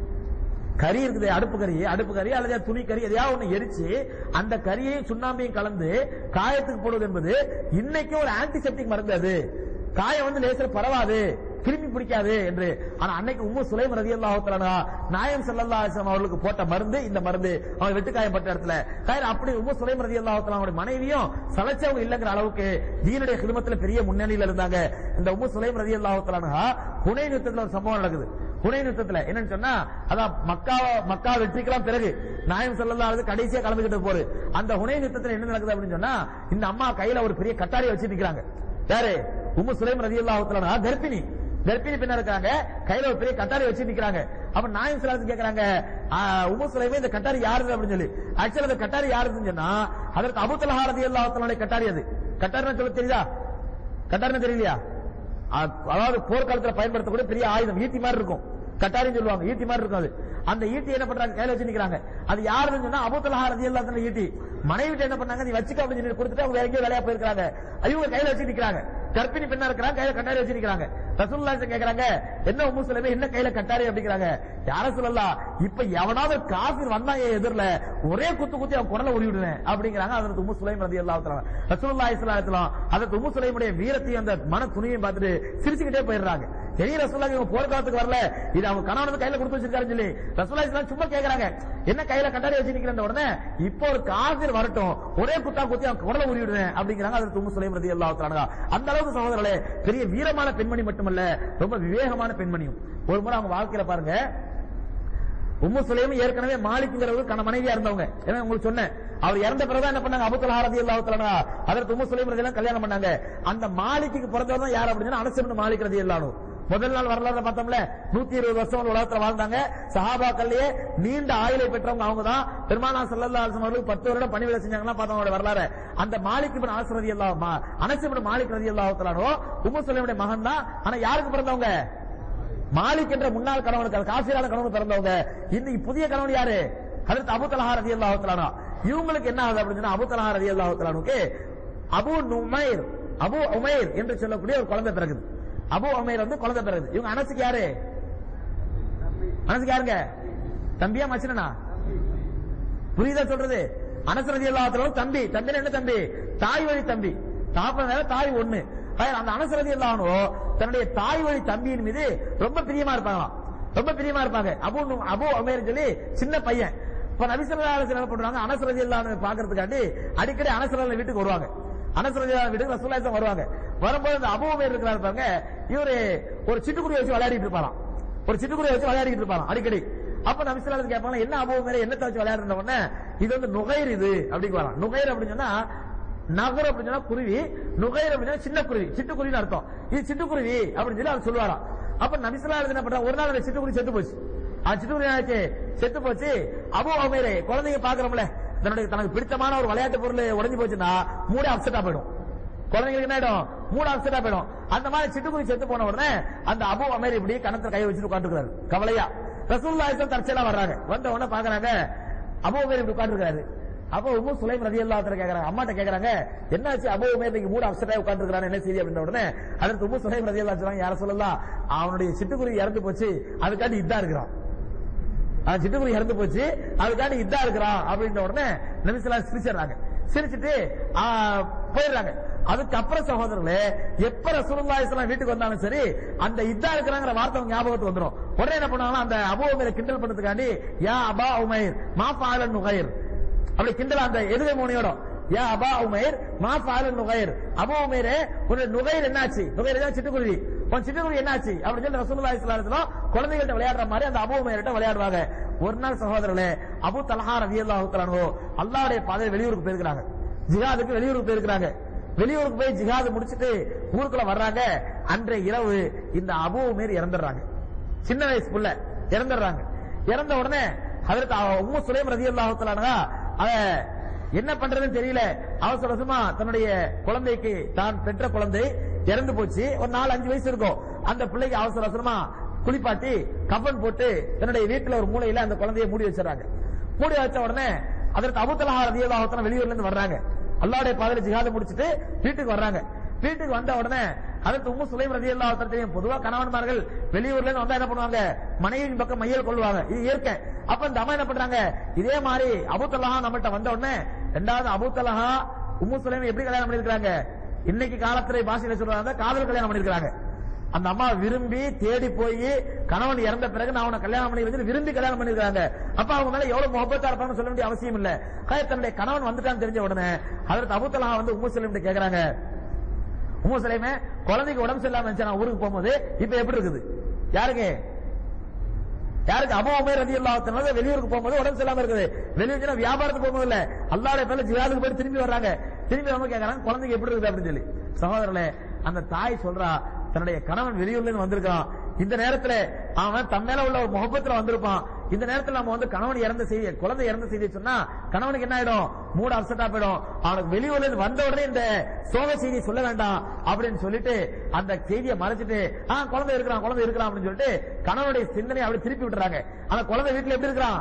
கறி இருக்குது அடுப்பு கறி அடுப்பு கறி அல்லது துணி கறி எதையாவது ஒண்ணு எரிச்சு அந்த கறியையும் சுண்ணாம்பையும் கலந்து காயத்துக்கு போடுவது என்பது இன்னைக்கு ஒரு ஆன்டிசெப்டிக் மருந்து அது காயம் வந்து லேசர் பரவாது கிருமி பிடிக்காது என்று ஆனா அன்னைக்கு உம்மு சுலைம் ரதியல்லாஹு தஆலா நாயம் ஸல்லல்லாஹு அலைஹி வஸல்லம் அவர்களுக்கு போட்ட மருந்து இந்த மருந்து அவங்க வெட்டு காயப்பட்ட இடத்துல காயம் அப்படி உம்மு சுலைம் ரதியல்லாஹு தஆலா அவருடைய மனைவியும் சலைச்சவங்க இல்லங்கிற அளவுக்கு தீனுடைய ஹிதமத்துல பெரிய முன்னணியில இருந்தாங்க இந்த உம்மு சுலைம் ரதியல்லாஹு தஆலா ஹுனைன் யுத்தத்துல ஒரு சம்பவம் நடக்குது ஹுனைன் யுத்தத்துல என்னன்னு சொன்னா அதான் மக்கா மக்கா வெற்றிக்கெல்லாம் பிறகு நாயம் ஸல்லல்லாஹு அலைஹி கடைசியா கலந்துகிட்டு போரு அந்த ஹுனைன் யுத்தத்துல என்ன நடக்குது அப்படின்னு சொன்னா இந்த அம்மா கையில ஒரு பெரிய கட்டாரி வச்சிட்டு நிக்கிறாங்க யாரு உம்மு சுலைம் ரதியல்லாஹு தஆலா கர்ப்பிணி கர்ப்பிணி பெண்ணா இருக்காங்க கையில ஒரு பெரிய கட்டாரி வச்சு நிக்கிறாங்க அப்ப நாயம் சலாத்து கேக்குறாங்க ஆ, உம்மு சுலைமே இந்த கட்டாரி யாருது அப்படின்னு சொல்லி ஆக்சுவலா இந்த கட்டாரி யாருதுன்னு சொன்னா அதற்கு அபுத்தலஹா ரதியல்லாஹு தஆலா கட்டாரி அது கட்டாரினா சொல்ல தெரியுதா கட்டாரினா தெரியலையா அ- அதாவது போர்க்காலத்துல பயன்படுத்தக்கூடிய பெரிய ஆயுதம் ஈட்டி மாதிரி இருக்கும் கட்டாரின்னு சொல்லுவாங்க ஈட்டி மாதிரி இருக்கும் அது அந்த ஈட்டி என்ன பண்றாங்க கையில வச்சு நிக்கிறாங்க அது யாருன்னு சொன்னா அபுத்தலஹா ரதியல்லாஹு தஆலா ஈட்டி மனைவிட்ட என்ன பண்ணாங்க நீ வச்சுக்க அப்படின்னு சொல்லி கொடுத்துட்டு அவங்க வேற எங்கேயோ வேலையா போயிருக்காங்க இவங்க கையில வச்சு நிக்கிறாங்க கர்ப்பிணி பெண்ணா இருக்கிறாங்க கையில கட்டாரி வச்சு நிக்கிறாங்க ரசூலுல்லாஹி கேக்குறாங்க என்ன உம்மு சுலைமே என்ன கையில கட்டாரி அப்படிங்கிறாங்க யார சொல்லலாம் இப்ப எவனாவது காஃபிர் வந்தா என் எதிரில ஒரே குத்து குத்தி அவன் குடல உரி விடுவேன் அப்படிங்கிறாங்க அதற்கு உம்மு சுலைம் ரதியல்லாஹு தஆலா ரசூலுல்லாஹி ஸல்லல்லாஹு அலைஹி வஸல்லம் அதற்கு உம்மு சுலைமுடைய வீரத்தையும் அந்த மன துணியையும் பார்த்துட்டு சிரிச்சுக்கிட்டே போயிடுறாங்க பெரிய ரசூலுல்லாஹி இவங்க போர்க்காலத்துக்கு வரல இது அவங்க கணவனுக்கு கையில கொடுத்து வச்சிருக்காருன்னு சொல்லி ரசூலுல்லாஹி ஸல்லல்லாஹு சும்மா கேக்குறாங்க என்ன கையில கட்டாரி வச்சு நிக்கிறேன் உடனே இப்போ ஒரு காஃபிர் வரட்டும் ஒரே குத்தா குத்தி அவன் குடல உரி விடுவேன் அப்படிங்கிறாங்க அதற்கு உம்மு சுலைம் ரதியல்லாஹு தஆலா அந்த அளவுக்கு சகோதரர்களே பெரிய வீரமான பெண்மணி மட்டுமல்ல ரொம்ப விவேகமான பெண்மணியும் ஒரு முறை அவங்க வாழ்க்கையில பாருங்க உம்மு சுலைம் ஏற்கனவே மாலிக்குங்கிறவங்க கண மனைவியா இருந்தவங்க ஏன்னா உங்களுக்கு சொன்னேன் அவர் இறந்த பிறகு என்ன பண்ணாங்க அபுத்தல் ஹாரதி அல்லாஹ் அதற்கு உம்மு சுலைம் ரதியெல்லாம் கல்யாணம் பண்ணாங்க அந்த மாலிக்கு பிறந்தவர் தான் யார் அப்படின்னு அனசபின் மாலிக் ரதி எல்லாரும் முதல் நாள் வரலாறு பார்த்தோம்ல நூத்தி இருபது வருஷம் உலகத்துல வாழ்ந்தாங்க சஹாபாக்கள்லயே நீண்ட ஆயுளை பெற்றவங்க அவங்க தான் பெருமானா சல்லல்லா அலிஸ்லாம் அவர்களுக்கு பத்து வருடம் பணிவிட செஞ்சாங்கன்னா பார்த்தோம் அவங்களோட வரலாறு அந்த மாலிக் இப்னு அனஸ் ரதி அல்லாஹ் அனசிபின் மாலிக் ரதி அல்லாஹ் உம்மு சுலைமுடைய மகன் தான் ஆனா யாருக்கு பிறந்தவங்க மாலிக் என்ற முன்னாள் கணவனுக்கு காசிரான கணவன் பிறந்தவங்க இன்னைக்கு புதிய கணவன் யாரு அதற்கு அபு தலஹா ரதி அல்லாஹ் இவங்களுக்கு என்ன ஆகுது அப்படின்னு சொன்னா அபு தலஹா ரதி அல்லாஹ் அபு நுமைர் அபு உமைர் என்று சொல்லக்கூடிய ஒரு குழந்தை பிறகுது அபு உமைர் வந்து குழந்தை பிறகுது இவங்க அனசுக்கு யாரு அனசுக்கு யாருங்க தம்பியா மச்சினா புரியுதா சொல்றது அனஸ் ரதி அல்லாஹ் தம்பி தம்பி என்ன தம்பி தாய் வழி தம்பி தாப்பன வேற தாய் ஒண்ணு அதாவது அந்த அனஸ் ரதி அல்லாஹ்னோ தன்னுடைய தாய் வழி தம்பியின் மீது ரொம்ப பிரியமா இருப்பாங்களாம் ரொம்ப பிரியமா இருப்பாங்க அபு நு- அபு உமைர் சொல்லி சின்ன பையன் இப்ப நபிசல்லா என்ன பண்றாங்க அனஸ் ரதி அல்லாஹ் பாக்குறதுக்காண்டி அடிக்கடி அனஸ் ரதி வீட்டுக்கு வருவாங்க அனஸ் ரதி அல்லாஹ் வீட்டுக்கு ரசூலுல்லாஹி வருவாங்க வரும்போது அந்த அபு உமைர் இருக்கிறாரு பாருங்க இவரு ஒரு சிட்டுக்குருவி வச்சு விளையாடிட்டு இருப்பாராம் ஒரு சிட்டுக்குருவி வச்சு விளையாடிட்டு இருப்பாராம் அடிக்கடி அப்ப நபிசல்லாஹ் கேட்பாங்க என்ன அபு உமைர் என்னத்தை வச்சு விளையாடுற உடனே இது வந்து நுகைர் இது அப்படின்னு வரான் நுகைர் அப்படின்னு சொன்னா நகர் அப்படின்னு சொன்னா குருவி நுகைர் அப்படின்னு சொன்னா சின்ன குருவி சிட்டுக்குருவின்னு அர்த்தம் இது சிட்டுக்குருவி அப்படின்னு சொல்லி அவர் சொல்லுவாராம் அப்ப நபிசல்லா என்ன பண்றாங்க ஒரு நாள் அந்த சிட்டுக்குருவி செத்து போச்சு அவன் சிட்டுக்குருவி என்னாச்சு செத்து போச்சு அபு உமைரே குழந்தைங்க பாக்குறோம்ல தன்னுடைய தனக்கு பிடித்தமான ஒரு விளையாட்டு பொருள் உடைஞ்சு போச்சுன்னா மூட அப்செட்டா போயிடும் குழந்தைங்களுக்கு என்ன ஆயிடும் மூட அப்செட்டா போயிடும் அந்த மாதிரி சிட்டுக்குருவி செத்து போன உடனே அந்த அபு அமேர் இப்படி கணத்துல கையை வச்சுட்டு உட்காந்துருக்காரு கவலையா ரசூல்லாயிசம் தற்செயலா வர்றாங்க வந்த உடனே பாக்குறாங்க அபு அமேர் இப்படி உட்காந்துருக்காரு அப்போ உம்மு சுலைம் ரதி அல்லாத்துல கேக்குறாங்க அம்மாட்ட கேக்குறாங்க என்னாச்சு அபு உமேர் நீங்க மூட அப்செட்டா உட்காந்துருக்காரு என்ன செய்தி அப்படின்ற உடனே அதற்கு உம்மு சுலைம் ரதி அல்லா சொல்றாங்க யார சொல்லலாம் அவனுடைய சிட்டுக்குருவி இறந்து போச்சு அதுக்காண்டி இதா இருக்கிறான் அவன் சிட்டுக்குருவி இறந்து போச்சு அதுக்காண்டி இதா இருக்கிறான் அப்படின்ற உடனே நபிசலா சிரிச்சிடுறாங்க சிரிச்சிட்டு ஆ, போயிடுறாங்க அதுக்கப்புறம் சகோதரர்களே எப்ப ரசூலுல்லாஹி ஸல்லல்லாஹு வீட்டுக்கு வந்தாலும் சரி அந்த இதா இருக்கிறாங்கிற வார்த்தை அவங்க ஞாபகத்துக்கு வந்துரும் உடனே என்ன பண்ணுவாங்கன்னா அந்த அபு உமைரை கிண்டல் பண்றதுக்காண்டி யா அபா உமைர் மா ஃபாலன் நுகைர் அப்படி கிண்டல் அந்த எதுகை மூனையோட யா அபா உமைர் மா ஃபாலன் நுகைர் அபு உமைரே உன்னுடைய நுகைர் என்னாச்சு நுகைர் தான் சிட்டுக்குருவி உன் சிட்டுக்குருவி என்னாச்சு அப்படின்னு சொல்லி ரசூலுல்லாஹி ஸல்லல்லாஹு அலைஹி வஸல்லம் குழந்தைகள்ட்ட விளையாடுற மாதிரி அந்த அபு உமைர்கிட்ட விளையாடுவாங்க ஒரு நாள் சகோதரர்களே அபு தலஹா ரலியல்லாஹு தஆலா அல்லாஹ்வுடைய பாதை வெளியூருக்கு போயிருக்காங்க ஜிஹாதுக்கு வெளியூருக்கு போயிருக்காங்க வெளியூருக்கு போய் ஜிஹாது முடிச்சிட்டு ஊருக்குள்ள வர்றாங்க அன்றைய இரவு இந்த அபு உமைர் இறந்துடுறாங்க சின்ன வயசு புள்ள இறந்துடுறாங்க இறந்த உடனே அதற்கு உம்மு சுலைம் ரதியல்லாஹு தஆலா அவ என்ன பண்றதுன்னு தெரியல அவசர அவசரமா தன்னுடைய குழந்தைக்கு தான் பெற்ற குழந்தை இறந்து போச்சு ஒரு நாலு அஞ்சு வயசு இருக்கும் அந்த பிள்ளைக்கு அவசர அவசரமா குளிப்பாட்டி கஃன் போட்டு தன்னுடைய வீட்டுல ஒரு மூலையில அந்த குழந்தையை மூடி வச்சிடறாங்க மூடி வச்ச உடனே அதற்கு அபுத்தலஹா ரதியல்லாஹு தஆலா வெளியூர்ல இருந்து வர்றாங்க அல்லாஹ்வுடைய பாதையில ஜிஹாத முடிச்சிட்டு வீட்டுக்கு வர்றாங்க வீட்டுக்கு வந்த உடனே அதற்கு உம்மு சுலைம் ரதி அல்லா தெரியும் பொதுவா கணவன்மார்கள் வெளியூர்ல இருந்து வந்தா என்ன பண்ணுவாங்க மனைவியின் பக்கம் மையல் கொள்வாங்க இது இயற்கை அப்ப இந்த அம்மா என்ன பண்றாங்க இதே மாதிரி அபுத்தலஹா நம்மகிட்ட வந்த உடனே ரெண்டாவது அபுத்தலஹா உம்மு சுலைம் எப்படி கல்யாணம் பண்ணிருக்காங்க இன்னைக்கு காலத்துல பாஷையில சொல்றாங்க காதல் கல்யாணம் பண்ணிருக்காங்க அந்த அம்மா விரும்பி தேடி போய் கணவன் இறந்த பிறகு நான் அவனை கல்யாணம் பண்ணி வச்சு விரும்பி கல்யாணம் பண்ணிருக்காங்க அப்ப அவங்க மேல எவ்வளவு முகப்பத்தா இருப்பாங்கன்னு சொல்ல வேண்டிய அவசியம் இல்ல காய தன்னுடைய கணவன் வந்துட்டான்னு தெரிஞ்ச உடனே அதற்கு அபுத்தலா வந்து உம்மு சலீம் கேக்குறாங்க உம்மு சலீமே குழந்தைக்கு உடம்பு சரியில்லாம இருந்துச்சு நான் ஊருக்கு போகும்போது இப்ப எப்படி இருக்குது யாருக்கு யாருக்கு அபு உமேர் ரதி அல்லாஹ் வெளியூருக்கு போகும்போது உடம்பு சரியில்லாம இருக்குது வெளியூர் வியாபாரத்துக்கு போகும்போது இல்ல அல்லாஹ்வுடைய பேர்ல ஜிஹாதுக்கு போய் திரும்பி வர்றாங்க திரும்பி வந்து கேக்குறாங்க குழந்தைக்கு எப்படி இருக்குது அப்படின்னு சொல்லி சகோதரர்களே அந்த தாய் சொல்றா தன்னுடைய கணவன் வெளியூர்ல இருந்து வந்திருக்கான் இந்த நேரத்துல அவன் தன் மேல உள்ள ஒரு முகப்பத்துல வந்திருப்பான் இந்த நேரத்துல நம்ம வந்து கணவன் இறந்த செய்தி குழந்தை இறந்த செய்தி சொன்னா கணவனுக்கு என்ன ஆயிடும் மூட அப்செட்டா போயிடும் அவனுக்கு வெளியூர்ல இருந்து வந்த உடனே இந்த சோக செய்தி சொல்ல வேண்டாம் அப்படின்னு சொல்லிட்டு அந்த செய்தியை மறைச்சிட்டு ஆ குழந்தை இருக்கிறான் குழந்தை இருக்கிறான் அப்படின்னு சொல்லிட்டு கணவனுடைய சிந்தனை அப்படி திருப்பி விட்டுறாங்க ஆனா குழந்தை வீட்டுல எப்படி இருக்கிறான்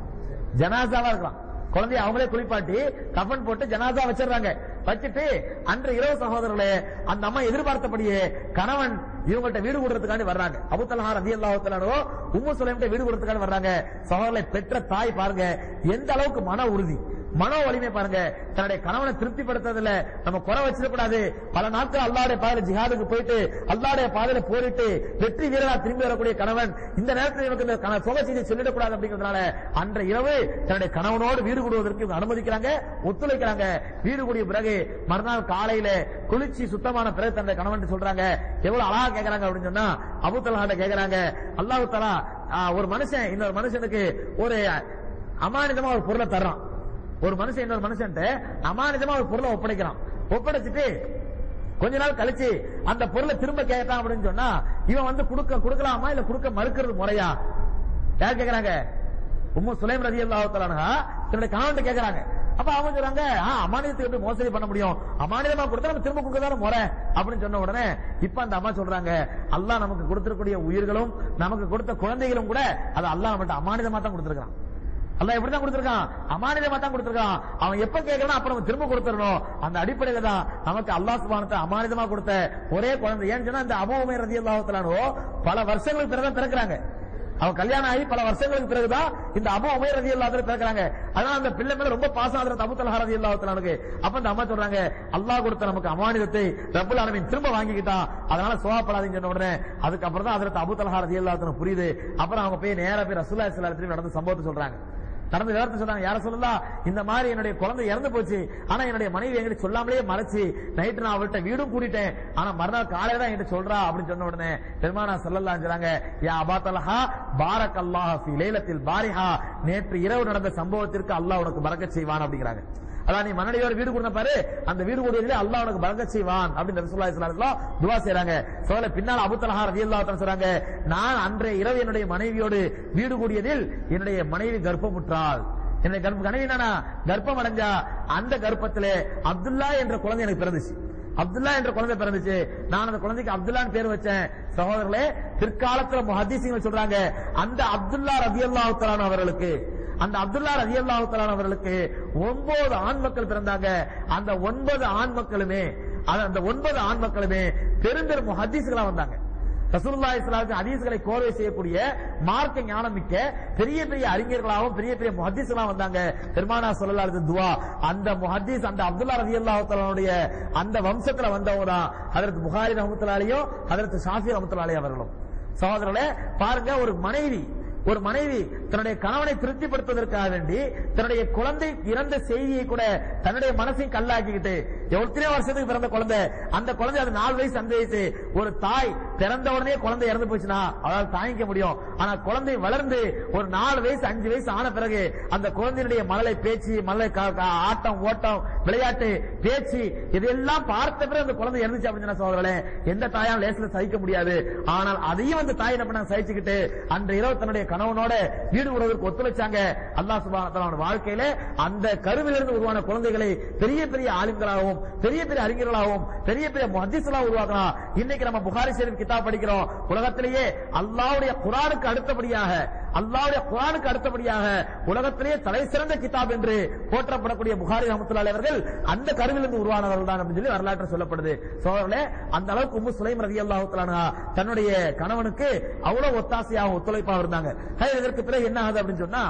ஜனாசாவா இருக்கலாம் குழந்தைய அவங்களே குளிப்பாட்டி கஃன் போட்டு ஜனாசா வச்சிடுறாங்க வச்சுட்டு அன்று இரவு சகோதரர்களே அந்த அம்மா எதிர்பார்த்தபடியே கணவன் இவங்கள்ட்ட வீடு கொடுறதுக்காண்டி வர்றாங்க அபுத்தலஹா ரதி அல்லாஹோ உம்மு சுலைம்கிட்ட வீடு கொடுறதுக்காண்டி வர்றாங்க சகோதரர்களை பெற்ற தாய் பாருங்க எந்த அளவுக்கு மன உறுதி மனோ வலிமை பாருங்க தன்னுடைய கணவனை திருப்திப்படுத்துறதுல நம்ம குறை வச்சிடக்கூடாது பல நாட்கள் அல்லாடைய பாதையில ஜிஹாதுக்கு போயிட்டு அல்லாடைய பாதையில போரிட்டு வெற்றி வீரரா திரும்பி வரக்கூடிய கணவன் இந்த நேரத்தில் இவனுக்கு இந்த கண- சுக செய்தி சொல்லிடக்கூடாது அப்படிங்கறதுனால அன்ற இரவு தன்னுடைய கணவனோடு வீடு கூடுவதற்கு இவங்க அனுமதிக்கிறாங்க ஒத்துழைக்கிறாங்க வீடு கூடிய பிறகு மறுநாள் காலையில குளிச்சு சுத்தமான பிறகு தன்னுடைய கணவன் சொல்றாங்க எவ்வளவு அழகா கேக்குறாங்க அப்படின்னு சொன்னா அபுத்தலாட்ட கேக்குறாங்க அல்லாஹு தலா ஒரு மனுஷன் இன்னொரு மனுஷனுக்கு ஒரு அமானிதமா ஒரு பொருளை தர்றான் ஒரு மனுஷன் இன்னொரு மனுஷன்ட்ட அமானிதமா ஒரு பொருளை ஒப்படைக்கிறான் ஒப்படைச்சிட்டு கொஞ்ச நாள் கழிச்சு அந்த பொருளை திரும்ப கேட்டான் அப்படின்னு சொன்னா இவன் வந்து கொடுக்க கொடுக்கலாமா இல்ல கொடுக்க மறுக்கிறது முறையா யார் கேக்குறாங்க உம்மு சுலைம் ரதி அல்லாஹாலா தன்னுடைய கணவன் கேக்குறாங்க அப்ப அவங்க சொல்றாங்க ஆ, அமானிதத்துக்கு எப்படி மோசடி பண்ண முடியும் அமானிதமா கொடுத்தா நம்ம திரும்ப கொடுக்கதான முறை அப்படின்னு சொன்ன உடனே இப்ப அந்த அம்மா சொல்றாங்க அல்லாஹ் நமக்கு கொடுத்திருக்கூடிய உயிர்களும் நமக்கு கொடுத்த குழந்தைகளும் கூட அது அல்லாஹ் நம்மகிட்ட அமானிதமா தான் கொடுத்திருக்கான் அல்லாஹ் எப்படி தான் கொடுத்திருக்கான் அமானிதமா தான் கொடுத்திருக்கான் அவன் எப்ப கேட்கறானோ அப்ப நம்ம திரும்ப கொடுத்துடணும் அந்த அடிப்படையில தான் நமக்கு அல்லாஹ் சுபானத்தை அமானிதமா கொடுத்த ஒரே குழந்தை ஏன்னு சொன்னா இந்த அபுமே ரதி அல்லாஹத்தலானோ பல வருஷங்களுக்கு பிறகு பிறக்கிறாங்க அவன் கல்யாணம் ஆகி பல வருஷங்களுக்கு பிறகுதான் இந்த அபு உமைர் ரதி அல்லாத்துல பிறக்கிறாங்க அதனால அந்த பிள்ளை மேல ரொம்ப பாசம் ஆதரவு அபு தலஹா ரதி அல்லாஹத்தலானுக்கு அப்ப இந்த அம்மா சொல்றாங்க அல்லாஹ் கொடுத்த நமக்கு அமானிதத்தை ரப்புல் ஆலமீன் திரும்ப வாங்கிக்கிட்டான் அதனால சோகப்படாதீங்க சொன்ன உடனே அதுக்கப்புறம் தான் அதற்கு அபு தலஹா ரதி அல்லாஹத்தன புரியுது அப்புறம் அவங்க போய் நேரா போய் ரசூல்லா ஸல்லல்லாஹு நடந்த சம்பவத்தை சொல்றாங்க நடந்த விவரத்தை சொன்னாங்க யார சொல்லலாம் இந்த மாதிரி என்னுடைய குழந்தை இறந்து போச்சு ஆனா என்னுடைய மனைவி எங்கிட்ட சொல்லாமலே மறைச்சு நைட்டு நான் அவள்கிட்ட வீடும் கூட்டிட்டேன் ஆனா மறுநாள் காலையில தான் என்கிட்ட சொல்றா அப்படின்னு சொன்ன உடனே பெருமானா சொல்லலாம் சொல்றாங்க யா அபா தலஹா பாரக் அல்லாஹ் ஃபி லைலத்தில் பாரிஹா நேற்று இரவு நடந்த சம்பவத்திற்கு அல்லாஹ் உனக்கு பறக்கச் செய்வான் அப்படிங்கிறாங்க அதான் நீ மன்னடியோட வீடு கொடுத்த பாரு அந்த வீடு கூடியதிலே அல்லாஹ் உனக்கு பரக்கத் செய்வான் அப்படின்னு ரசூலுல்லாஹி ஸல்லல்லாஹு அலைஹி வஸல்லம் துஆ செய்றாங்க சோல பின்னால் அபூ தல்ஹா ரலியல்லாஹு தஆலா சொல்றாங்க நான் அன்றைய இரவு என்னுடைய மனைவியோடு வீடு கூடியதில் என்னுடைய மனைவி கர்ப்பமுற்றாள் என்னுடைய கர்ப்ப கனவி என்னன்னா கர்ப்பம் அடைஞ்சா அந்த கர்ப்பத்திலே அப்துல்லா என்ற குழந்தை எனக்கு பிறந்துச்சு அப்துல்லா என்ற குழந்தை பிறந்துச்சு நான் அந்த குழந்தைக்கு அப்துல்லான்னு பேர் வச்சேன் சகோதரர்களே பிற்காலத்துல முஹத்திஸீங்க சொல்றாங்க அந்த அப்துல்லா ரதியல்லாஹு தஆலா அவர்களுக்கு அந்த அப்துல்லா ரதியல்லாஹு தஆலா அவர்களுக்கு ஒன்பது ஆண் மக்கள் பிறந்தாங்க அந்த ஒன்பது ஆண் மக்களுமே அது அந்த ஒன்பது ஆண் மக்களுமே பெரும்பெரும் முஹத்திஸ்களா வந்தாங்க ரசூலுல்லாஹி ஸல்லல்லாஹு அலைஹி ஹதீஸ்களை கோர்வை செய்யக்கூடிய மார்க்க ஞானம் மிக்க பெரிய பெரிய அறிஞர்களாகவும் பெரிய பெரிய முஹத்திஸ்களாகவும் வந்தாங்க பெருமானா ஸல்லல்லாஹு அலைஹி துவா அந்த முஹத்திஸ் அந்த அப்துல்லா ரலியல்லாஹு தஆலாவுடைய அந்த வம்சத்துல வந்தவங்க தான் ஹஜரத் புகாரி ரஹ்மத்துல்லாஹியும் ஹஜரத் ஷாஃபி ரஹ்மத்துல்லாஹி அவர்களும் சகோதரர்களே பாருங்க ஒரு மனைவி ஒரு மனைவி தன்னுடைய கணவனை திருப்திப்படுத்துவதற்காக வேண்டி தன்னுடைய குழந்தை இறந்த செய்தியை கூட தன்னுடைய மனசையும் கல்லாக்கிக்கிட்டு எத்தனையோ வருஷத்துக்கு பிறந்த குழந்தை அந்த குழந்தை அது நாலு வயசு அஞ்சு வயசு ஒரு தாய் பிறந்த உடனே குழந்தை இறந்து போச்சுன்னா அவளால் தாங்கிக்க முடியும் ஆனா குழந்தை வளர்ந்து ஒரு நாலு வயசு அஞ்சு வயசு ஆன பிறகு அந்த குழந்தையினுடைய மழலை பேச்சு மழலை கா- கா- ஆட்டம் ஓட்டம் விளையாட்டு பேச்சு இதெல்லாம் பார்த்த பிறகு அந்த குழந்தை இறந்துச்சு அப்படின்னு சொன்னா சோதரர்களே எந்த தாயால் லேசில சகிக்க முடியாது ஆனால் அதையும் அந்த தாய் என்ன பண்ணாங்க சகிச்சுக்கிட்டு அன்று இரவு தன்னுடைய கணவனோட வீடு உறவுக்கு ஒத்துழைச்சாங்க அல்லாஹ் சுப்ஹானஹு வ தஆலா வாழ்க்கையில அந்த கருவிலிருந்து உருவான குழந்தைகளை பெரிய பெரிய ஆளுங்களாகவும் பெரிய பெரிய அறிஞர்களாகவும் பெரிய பெரிய முஹத்திஸ்களா உருவாக்கலாம் இன்னைக்கு நம்ம புகாரி ஷெரீப் கிதாப் படிக்கிறோம் உலகத்திலேயே அல்லாஹ்வுடைய குர்ஆனுக்கு அடுத்தபடியாக அல்லாஹ்வுடைய குர்ஆனுக்கு அடுத்தபடியாக உலகத்திலேயே தலை சிறந்த கிதாப் என்று போற்றப்படக்கூடிய புகாரி ரஹ்மத்துல்லாஹி அவர்கள் அந்த கருவிலிருந்து உருவானவர்கள் தான் அப்படின்னு சொல்லி வரலாற்று சொல்லப்படுது சோழர்களே அந்த அளவுக்கு உம்மு சுலைம் ரலியல்லாஹு தஆலா அன்ஹா தன்னுடைய கணவனுக்கு அவ்வளவு ஒத்தாசையாக ஒத்துழைப்பாக இருந்தாங்க ஹை, இதற்கு பிறகு என்ன ஆகுது அப்படின்னு சொன்னா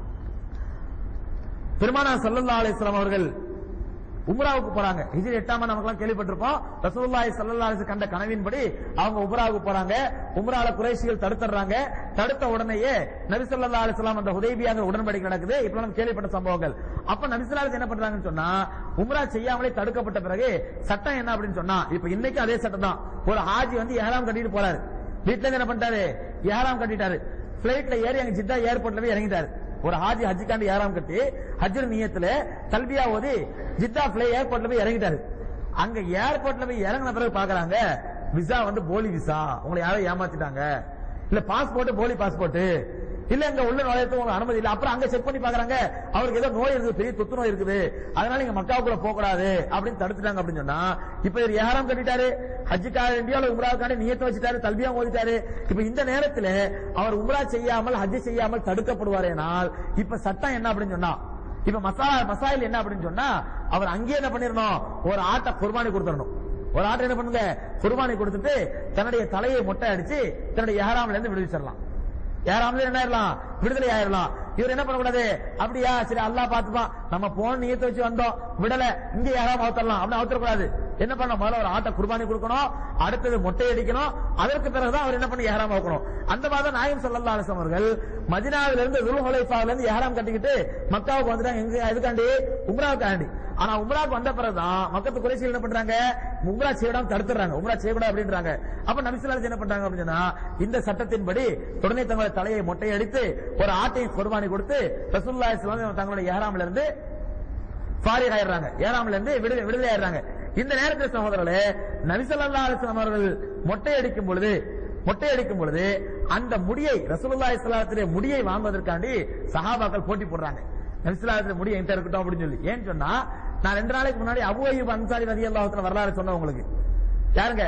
பெருமானா ஸல்லல்லாஹு அலைஹி வஸல்லம் அவர்கள் உம்ராவுக்கு போறாங்க ஹிஜ்ரி எட்டாம் ஆண்டு நமக்கு கேள்விப்பட்டிருப்போம் ரசூலுல்லாஹி ஸல்லல்லாஹு அலைஹி வஸல்லம் கண்ட கனவின்படி அவங்க உம்ராவுக்கு போறாங்க உம்ரால குறைஷிகள் தடுத்துறாங்க தடுத்த உடனேயே நபி ஸல்லல்லாஹு அலைஹி வஸல்லம் அந்த ஹுதைபியாங்கிற உடன்படிக்கை நடக்குது இப்ப நம்ம கேள்விப்பட்ட சம்பவங்கள் அப்ப நபி ஸல்லல்லாஹு அலைஹி வஸல்லம் என்ன பண்றாங்கன்னு சொன்னா உம்ரா செய்யாமலே தடுக்கப்பட்ட பிறகு சட்டம் என்ன அப்படின்னு சொன்னா இப்ப இன்னைக்கு அதே சட்டம் தான் ஒரு ஹாஜி வந்து ஏழாம் கட்டிட்டு போறாரு வீட்டுல இருந்து என்ன பண்ணிட்டாரு ஏழாம் கட்டிட்டாரு பிளைட்ல ஏறி அங்க ஜித்தா ஏர்போர்ட்ல போய் இறங்கிட்டாரு ஒரு ஹாஜி ஹஜ்ஜுக்காண்டி ஏறாம் கட்டி ஹஜ்ஜர் நியத்துல தல்பியா ஓதி ஜித்தா பிளை ஏர்போர்ட்ல போய் இறங்கிட்டாரு அங்க ஏர்போர்ட்ல போய் இறங்கின பிறகு பாக்குறாங்க விசா வந்து போலி விசா உங்களை யாரோ ஏமாத்திட்டாங்க இல்ல பாஸ்போர்ட் போலி பாஸ்போர்ட் இல்ல இங்க உள்ள நுழையத்துக்கு உங்களுக்கு அனுமதி இல்ல அப்புறம் அங்க செக் பண்ணி பாக்குறாங்க அவருக்கு ஏதோ நோய் இருக்குது பெரிய தொத்து நோய் இருக்குது அதனால இங்க மக்காவுக்குள்ள போக கூடாது அப்படின்னு தடுத்துட்டாங்க அப்படின்னு சொன்னா இப்ப இவர் ஏறாம் கட்டிட்டாரு ஹஜ்ஜுக்காக வேண்டியோ அல்லது உம்ராவுக்காண்டி நியத்தை வச்சுட்டாரு தல்பியா ஓதிட்டாரு இப்ப இந்த நேரத்துல அவர் உம்ரா செய்யாமல் ஹஜ் செய்யாமல் தடுக்கப்படுவாரேனால் இப்ப சட்டம் என்ன அப்படின்னு சொன்னா இப்ப மசா மசாயில் என்ன அப்படின்னு சொன்னா அவர் அங்கேயே என்ன பண்ணிடணும் ஒரு ஆட்டை குர்பானி கொடுத்துடணும் ஒரு ஆட்டை என்ன பண்ணுங்க குர்பானி கொடுத்துட்டு தன்னுடைய தலையை மொட்டை அடிச்சு தன்னுடைய ஏறாமல இருந்து விடுவிச்சிடலாம் யாராமலே என்ன ஆயிரலாம் விடுதலை ஆயிரலாம் இவர் என்ன பண்ணக்கூடாது அப்படியா சரி அல்லாஹ் பாத்துப்பான் நம்ம போன நியத்தை வச்சு வந்தோம் விடல இங்க யாராவது அவுத்தரலாம் அப்படி அவுத்தரக்கூடாது என்ன பண்ண முதல்ல ஒரு ஆட்டை குர்பானி கொடுக்கணும் அடுத்தது மொட்டை அடிக்கணும் அதற்கு பிறகுதான் அவர் என்ன பண்ணி ஏறாம வைக்கணும் அந்த மாதிரி தான் நாயம் சல்லா அலிஸ்லாம் அவர்கள் மதினாவில இருந்து துல்ஹுலைஃபாவில இருந்து ஏறாம் கட்டிக்கிட்டு மக்காவுக்கு வந்துட்டாங்க எங்க எதுக்காண்டி உம்ராவுக்காண்டி ஆனா உம்ராவுக்கு வந்த பிறகுதான் மக்கத்து குறைசிகள் என்ன பண்றாங்க உம்ரா செய்யடாம தடுத்துறாங்க உம்ரா செய்யக்கூடாது அப்படின்றாங்க அப்ப நபிசுல்லாஸ் என்ன பண்றாங்க அப்படின்னு சொன்னா இந்த சட்டத்தின்படி உடனே தங்களுடைய தலையை மொட்டை அடித்து ஒரு ஆட்டை குர்பானி கொடுத்து ரசூலுல்லாஹி ஸல்லல்லாஹு அலைஹி வஸல்லம் தங்களுடைய ஏறாமில இருந்து ஃபாரிக் ஆயிடுறாங்க ஏறாமில இருந்து விடுதலை விடுதலை ஆயிடுறாங்க இந்த நேரத்தில் சகோதரர்களே நபி ஸல்லல்லாஹு அலைஹி வஸல்லம் அவர்கள் மொட்டை அடிக்கும் பொழுது மொட்டை அடிக்கும் பொழுது அந்த முடியை ரசூலுல்லாஹி ஸல்லல்லாஹு அலைஹி வஸல்லம் முடியை வாங்குவதற்காண்டி சஹாபாக்கள் போட்டி போடுறாங்க நபி ஸல்லல்லாஹு அலைஹி வஸல்லம் முடி என்கிட்ட இருக்கட்டும் அப்படின்னு சொல்லி ஏன்னு சொன்னா நான் ரெண்டு நாளைக்கு முன்னாடி அபு அய்யூப் அன்சாரி ரலியல்லாஹு தஆலா வரலாறு சொன்னேன் உங்களுக்கு யாருங்க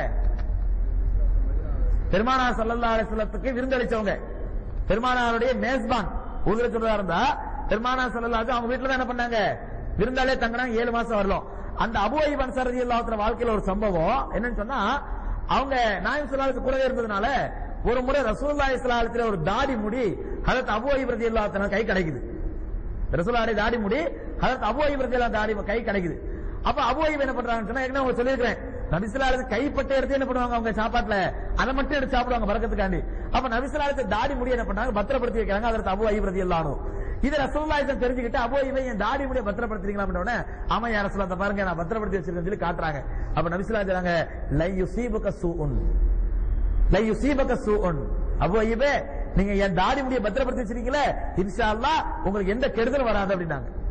பெருமானார் ஸல்லல்லாஹு அலைஹி வஸல்லத்துக்கு விருந்தளிச்சவங்க பெருமானாருடைய மேஸ்பான் ஊதுல சொல்றதா இருந்தா பெருமானார் ஸல்லல்லாஹு அலைஹி அவங்க வீட்டுல தான் என்ன பண்ணாங்க விருந்தாலே தங்கினாங்க ஏழு மாசம் வரலாம் அந்த அபு அய்யூப் அன்சாரி ரலியல்லாஹு தஆலா வாழ்க்கையில ஒரு சம்பவம் என்னன்னு சொன்னா அவங்க நாயம் ஸல்லல்லாஹு கூடவே இருந்ததுனால ஒரு முறை ரசூலுல்லாஹி ஸல்லல்லாஹு அலைஹி வஸல்லம் ஒரு தாடி முடி ஹதரத் அபு அய்யூப் ரலியல்லாஹு தஆலா கை கிடைக்குது ரசூலாடி தாடி முடி ஹதரத் அபு அய்யூப் ரலியல்லாஹு தாடி கை கிடைக்குது அப்ப அபு அய்யூப் என்ன பண்றாங்கன்னு சொன்னா ஏற்கனவே உங்களுக்கு சொல்லியிருக்கிறேன் நபிசுல்லாலுக்கு கைப்பட்ட எடுத்து என்ன பண்ணுவாங்க அவங்க சாப்பாட்டுல அதை மட்டும் எடுத்து சாப்பிடுவாங்க பறக்கத்துக்காண்டி அப்ப நபிசுல்லாலுக்கு தாடி முடி என்ன பண்ணாங்க பத்திரப்படுத்தி வைக்கிறாங்க அதற்கு அபு அய்யூப் ரலியல்லாஹு இது ரசூலுல்லாஹி தெரிஞ்சுக்கிட்டு அபு அய்யூப் என் தாடி முடிய பத்திரப்படுத்துறீங்களா அப்படின்ன உடனே ஆமா யா ரசூலுல்லாஹ் பாருங்க நான் பத்திரப்படுத்தி வச்சிருக்கேன்னு சொல்லி காட்டுறாங்க அப்ப நபிசுல்லாஹி சொல்றாங்க லை யுசீபுக சூஉன் லை யுசீபக சூஉன் அபு அய்யூபே நீங்க என் தாடி முடிய பத்திரப்படுத்தி வச்சிருக்கீங்களே இன்ஷா அல்லாஹ் உங்களுக்கு எந்த கெடுதலும் வராது அப்படின்னாங்க